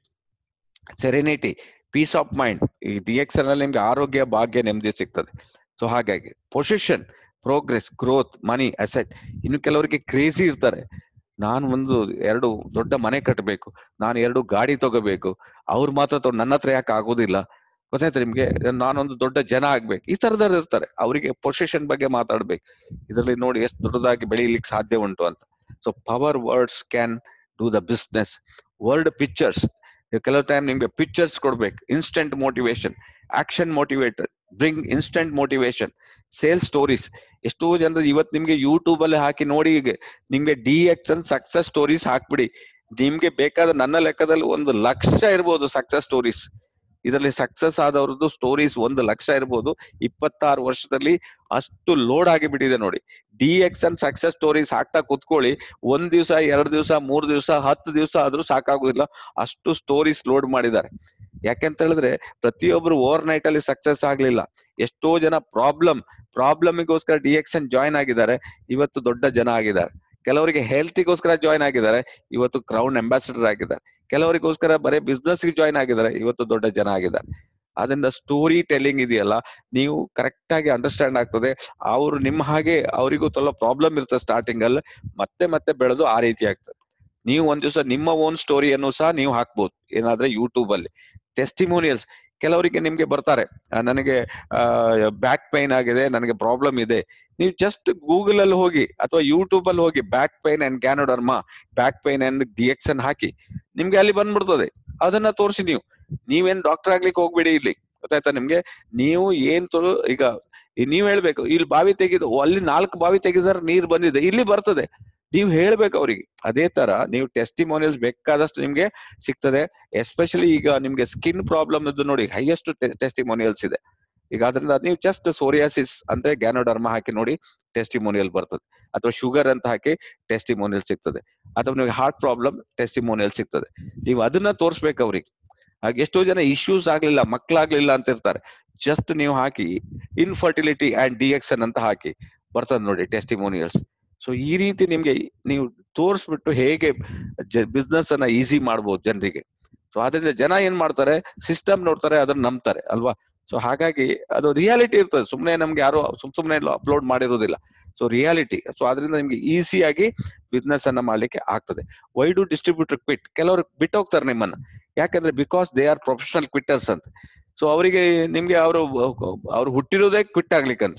serenity peace of mind ಈ ಡಿ ಎಕ್ಸ್ ಅಲ್ಲಿ ನಿಮ್ಗೆ ಆರೋಗ್ಯ ಭಾಗ್ಯ ನೆಮ್ಮದಿ ಸಿಗ್ತದೆ ಸೊ ಹಾಗಾಗಿ position progress growth money asset ಇನ್ನು ಕೆಲವರಿಗೆ ಕ್ರೇಜಿ ಇರ್ತಾರೆ ನಾನು ಒಂದು ಎರಡು ದೊಡ್ಡ ಮನೆ ಕಟ್ಟಬೇಕು ನಾನು ಎರಡು ಗಾಡಿ ತಗೋಬೇಕು ಅವ್ರು ಮಾತ್ರ ತಗೊಂಡು ನನ್ನ ಹತ್ರ ಯಾಕೆ ಆಗೋದಿಲ್ಲ ಗೊತ್ತಾಯ್ತು ನಿಮ್ಗೆ ನಾನೊಂದು ದೊಡ್ಡ ಜನ ಆಗ್ಬೇಕು ಈ ತರದವ್ರು ಇರ್ತಾರೆ ಅವರಿಗೆ ಪೊಸಿಷನ್ ಬಗ್ಗೆ ಮಾತಾಡ್ಬೇಕು ಇದರಲ್ಲಿ ನೋಡಿ ಎಷ್ಟು ದೊಡ್ಡದಾಗಿ ಬೆಳೀಲಿಕ್ಕೆ ಸಾಧ್ಯ ಉಂಟು ಅಂತ so power words can do the business world pictures ಕೆಲವು ಟೈಮ್ ನಿಮ್ಗೆ ಪಿಕ್ಚರ್ಸ್ ಕೊಡ್ಬೇಕು instant motivation action motivator bring instant motivation sale stories ಎಷ್ಟೋ ಜನರು ಇವತ್ತು ನಿಮ್ಗೆ ಯೂಟ್ಯೂಬ್ ಅಲ್ಲಿ ಹಾಕಿ ನೋಡಿ ಈಗ ನಿಮ್ಗೆ D X N success stories ಹಾಕ್ಬಿಡಿ ನಿಮ್ಗೆ ಬೇಕಾದ ನನ್ನ ಲೆಕ್ಕದಲ್ಲಿ ಒಂದು ಲಕ್ಷ ಇರ್ಬೋದು ಸಕ್ಸಸ್ ಸ್ಟೋರೀಸ್ ಇದರಲ್ಲಿ ಸಕ್ಸಸ್ ಆದವ್ರದ್ದು ಸ್ಟೋರೀಸ್ ಒಂದು ಲಕ್ಷ ಇರ್ಬೋದು ಇಪ್ಪತ್ತಾರು ವರ್ಷದಲ್ಲಿ ಅಷ್ಟು ಲೋಡ್ ಆಗಿಬಿಟ್ಟಿದೆ ನೋಡಿ D X N success stories ಹಾಕ್ತಾ ಕುತ್ಕೊಳ್ಳಿ ಒಂದ್ ದಿವಸ ಎರಡ್ ದಿವಸ ಮೂರ್ ದಿವಸ ಹತ್ತು ದಿವಸ ಆದ್ರೂ ಸಾಕಾಗುದಿಲ್ಲ ಅಷ್ಟು ಸ್ಟೋರೀಸ್ ಲೋಡ್ ಮಾಡಿದ್ದಾರೆ ಯಾಕೆಂತ ಹೇಳಿದ್ರೆ ಪ್ರತಿಯೊಬ್ರು ಓವರ್ ನೈಟ್ ಅಲ್ಲಿ ಸಕ್ಸಸ್ ಆಗ್ಲಿಲ್ಲ ಎಷ್ಟೋ ಜನ ಪ್ರಾಬ್ಲಮ್ ಪ್ರಾಬ್ಲಮಿಗೋಸ್ಕರ ಡಿ ಎಕ್ಸ್ ಎನ್ ಜಾಯ್ನ್ ಆಗಿದ್ದಾರೆ ಇವತ್ತು ದೊಡ್ಡ ಜನ ಆಗಿದ್ದಾರೆ ಕೆಲವರಿಗೆ ಹೆಲ್ತಿಗೋಸ್ಕರ ಜಾಯ್ನ್ ಆಗಿದ್ದಾರೆ ಇವತ್ತು ಕ್ರೌನ್ ಅಂಬಾಸಿಡರ್ ಆಗಿದ್ದಾರೆ ಕೆಲವರಿಗೋಸ್ಕರ ಬರೀ ಬಿಸ್ನೆಸ್ ಗೆ ಜಾಯ್ನ್ ಆಗಿದ್ದಾರೆ ಇವತ್ತು ದೊಡ್ಡ ಜನ ಆಗಿದ್ದಾರೆ ಅದರಿಂದ ಸ್ಟೋರಿ ಟೆಲ್ಲಿಂಗ್ ಇದೆಯಲ್ಲ ನೀವು ಕರೆಕ್ಟ್ ಆಗಿ ಅಂಡರ್ಸ್ಟ್ಯಾಂಡ್ ಆಗ್ತದೆ ಅವರು ನಿಮ್ಮ ಹಾಗೆ ಅವರಿಗೂ ತೊಲ್ಲ ಪ್ರಾಬ್ಲಮ್ ಇರ್ತದೆ ಸ್ಟಾರ್ಟಿಂಗ್ ಅಲ್ಲಿ ಮತ್ತೆ ಮತ್ತೆ ಬೆಳೆದು ಆ ರೀತಿ ಆಗ್ತದೆ ನೀವು ಒಂದ್ ದಿವಸ ನಿಮ್ಮ ಓನ್ ಸ್ಟೋರಿಯನ್ನು ಸಹ ನೀವು ಹಾಕ್ಬೋದು ಏನಾದ್ರೆ ಯೂಟ್ಯೂಬ್ ಅಲ್ಲಿ ಟೆಸ್ಟಿಮೋನಿಯಲ್ಸ್ ಕೆಲವರಿಗೆ ನಿಮ್ಗೆ ಬರ್ತಾರೆ ಆ, ನನಗೆ ಬ್ಯಾಕ್ ಪೈನ್ ಆಗಿದೆ ನನಗೆ ಪ್ರಾಬ್ಲಮ್ ಇದೆ ನೀವು ಜಸ್ಟ್ ಗೂಗಲ್ ಅಲ್ಲಿ ಹೋಗಿ ಅಥವಾ ಯೂಟ್ಯೂಬ್ ಅಲ್ಲಿ ಹೋಗಿ back pain and ganoderma back pain and DXN ಹಾಕಿ ನಿಮ್ಗೆ ಅಲ್ಲಿ ಬಂದ್ಬಿಡ್ತದೆ ಅದನ್ನ ತೋರಿಸಿ ನೀವು ನೀವೇನ್ ಡಾಕ್ಟರ್ ಆಗ್ಲಿಕ್ಕೆ ಹೋಗ್ಬೇಡಿ ಇಲ್ಲಿ ಗೊತ್ತಾಯ್ತಾ ನಿಮ್ಗೆ ನೀವು ಏನ್ ತೊಳು ಈಗ ಈ ನೀವ್ ಹೇಳ್ಬೇಕು ಇಲ್ಲಿ ಬಾವಿ ತೆಗೆದು ಓ, ಅಲ್ಲಿ ನಾಲ್ಕು ಬಾವಿ ತೆಗೆದಾರ ನೀರ್ ಬಂದಿದೆ ಇಲ್ಲಿ ಬರ್ತದೆ ನೀವು ಹೇಳ್ಬೇಕು ಅವ್ರಿಗೆ ಅದೇ ತರ ನೀವು ಟೆಸ್ಟಿಮೋನಿಯಲ್ಸ್ ಬೇಕಾದಷ್ಟು ನಿಮ್ಗೆ ಸಿಗ್ತದೆ ಎಸ್ಪೆಷಲಿ ಈಗ ನಿಮ್ಗೆ ಸ್ಕಿನ್ ಪ್ರಾಬ್ಲಮ್ ಇದ್ದು ನೋಡಿ ಹೈಯೆಸ್ಟ್ ಟೆಸ್ಟಿಮೋನಿಯಲ್ಸ್ ಇದೆ ಈಗ ಅದರಿಂದ ನೀವು ಜಸ್ಟ್ ಸೋರಿಯಾಸಿಸ್ ಅಂತ ಗ್ಯಾನೋಡರ್ಮ ಹಾಕಿ ನೋಡಿ ಟೆಸ್ಟಿಮೋನಿಯಲ್ ಬರ್ತದೆ ಅಥವಾ ಶುಗರ್ ಅಂತ ಹಾಕಿ ಟೆಸ್ಟಿಮೋನಿಯಲ್ ಸಿಗ್ತದೆ ಅಥವಾ ನಿಮಗೆ ಹಾರ್ಟ್ ಪ್ರಾಬ್ಲಮ್ ಟೆಸ್ಟಿಮೋನಿಯಲ್ ಸಿಗ್ತದೆ ನೀವು ಅದನ್ನ ತೋರಿಸ್ಬೇಕು ಅವ್ರಿಗೆ ಹಾಗೆ ಎಷ್ಟೋ ಜನ ಇಶ್ಯೂಸ್ ಆಗ್ಲಿಲ್ಲ ಮಕ್ಳಾಗ್ಲಿಲ್ಲ ಅಂತ ಇರ್ತಾರೆ ಜಸ್ಟ್ ನೀವು ಹಾಕಿ ಇನ್ಫರ್ಟಿಲಿಟಿ ಅಂಡ್ ಡಿಎಕ್ಸನ್ ಅಂತ ಹಾಕಿ ಬರ್ತದೆ ನೋಡಿ ಟೆಸ್ಟಿಮೋನಿಯಲ್ಸ್ ಸೊ ಈ ರೀತಿ ನಿಮ್ಗೆ ನೀವು ತೋರಿಸ್ಬಿಟ್ಟು ಹೇಗೆ ಬಿಸ್ನೆಸ್ ಅನ್ನ ಈಸಿ ಮಾಡ್ಬೋದು ಜನರಿಗೆ ಸೊ ಅದರಿಂದ ಜನ ಏನ್ ಮಾಡ್ತಾರೆ ಸಿಸ್ಟಮ್ ನೋಡ್ತಾರೆ ಅದನ್ನ ನಂಬ್ತಾರೆ ಅಲ್ವಾ ಸೊ ಹಾಗಾಗಿ ಅದು ರಿಯಾಲಿಟಿ ಇರ್ತದೆ ಸುಮ್ನೆ ನಮ್ಗೆ ಯಾರು ಸುಮ್ ಸುಮ್ನೆ ಅಪ್ಲೋಡ್ ಮಾಡಿರೋದಿಲ್ಲ ಸೊ ರಿಯಾಲಿಟಿ ಸೊ ಅದರಿಂದ ನಿಮ್ಗೆ ಈಸಿಯಾಗಿ ಬಿಸ್ನೆಸ್ ಅನ್ನ ಮಾಡ್ಲಿಕ್ಕೆ ಆಗ್ತದೆ ವೈ ಡು ಡಿಸ್ಟ್ರಿಬ್ಯೂಟರ್ ಕ್ವಿಟ್ ಕೆಲವರು ಬಿಟ್ಟು ಹೋಗ್ತಾರೆ ನಿಮ್ಮನ್ನ ಯಾಕಂದ್ರೆ because they are professional quitters ಅಂತ ಸೊ ಅವರಿಗೆ ನಿಮ್ಗೆ ಅವರು ಅವ್ರು ಹುಟ್ಟಿರೋದೇ ಕ್ವಿಟ್ ಆಗ್ಲಿಕ್ಕಂತ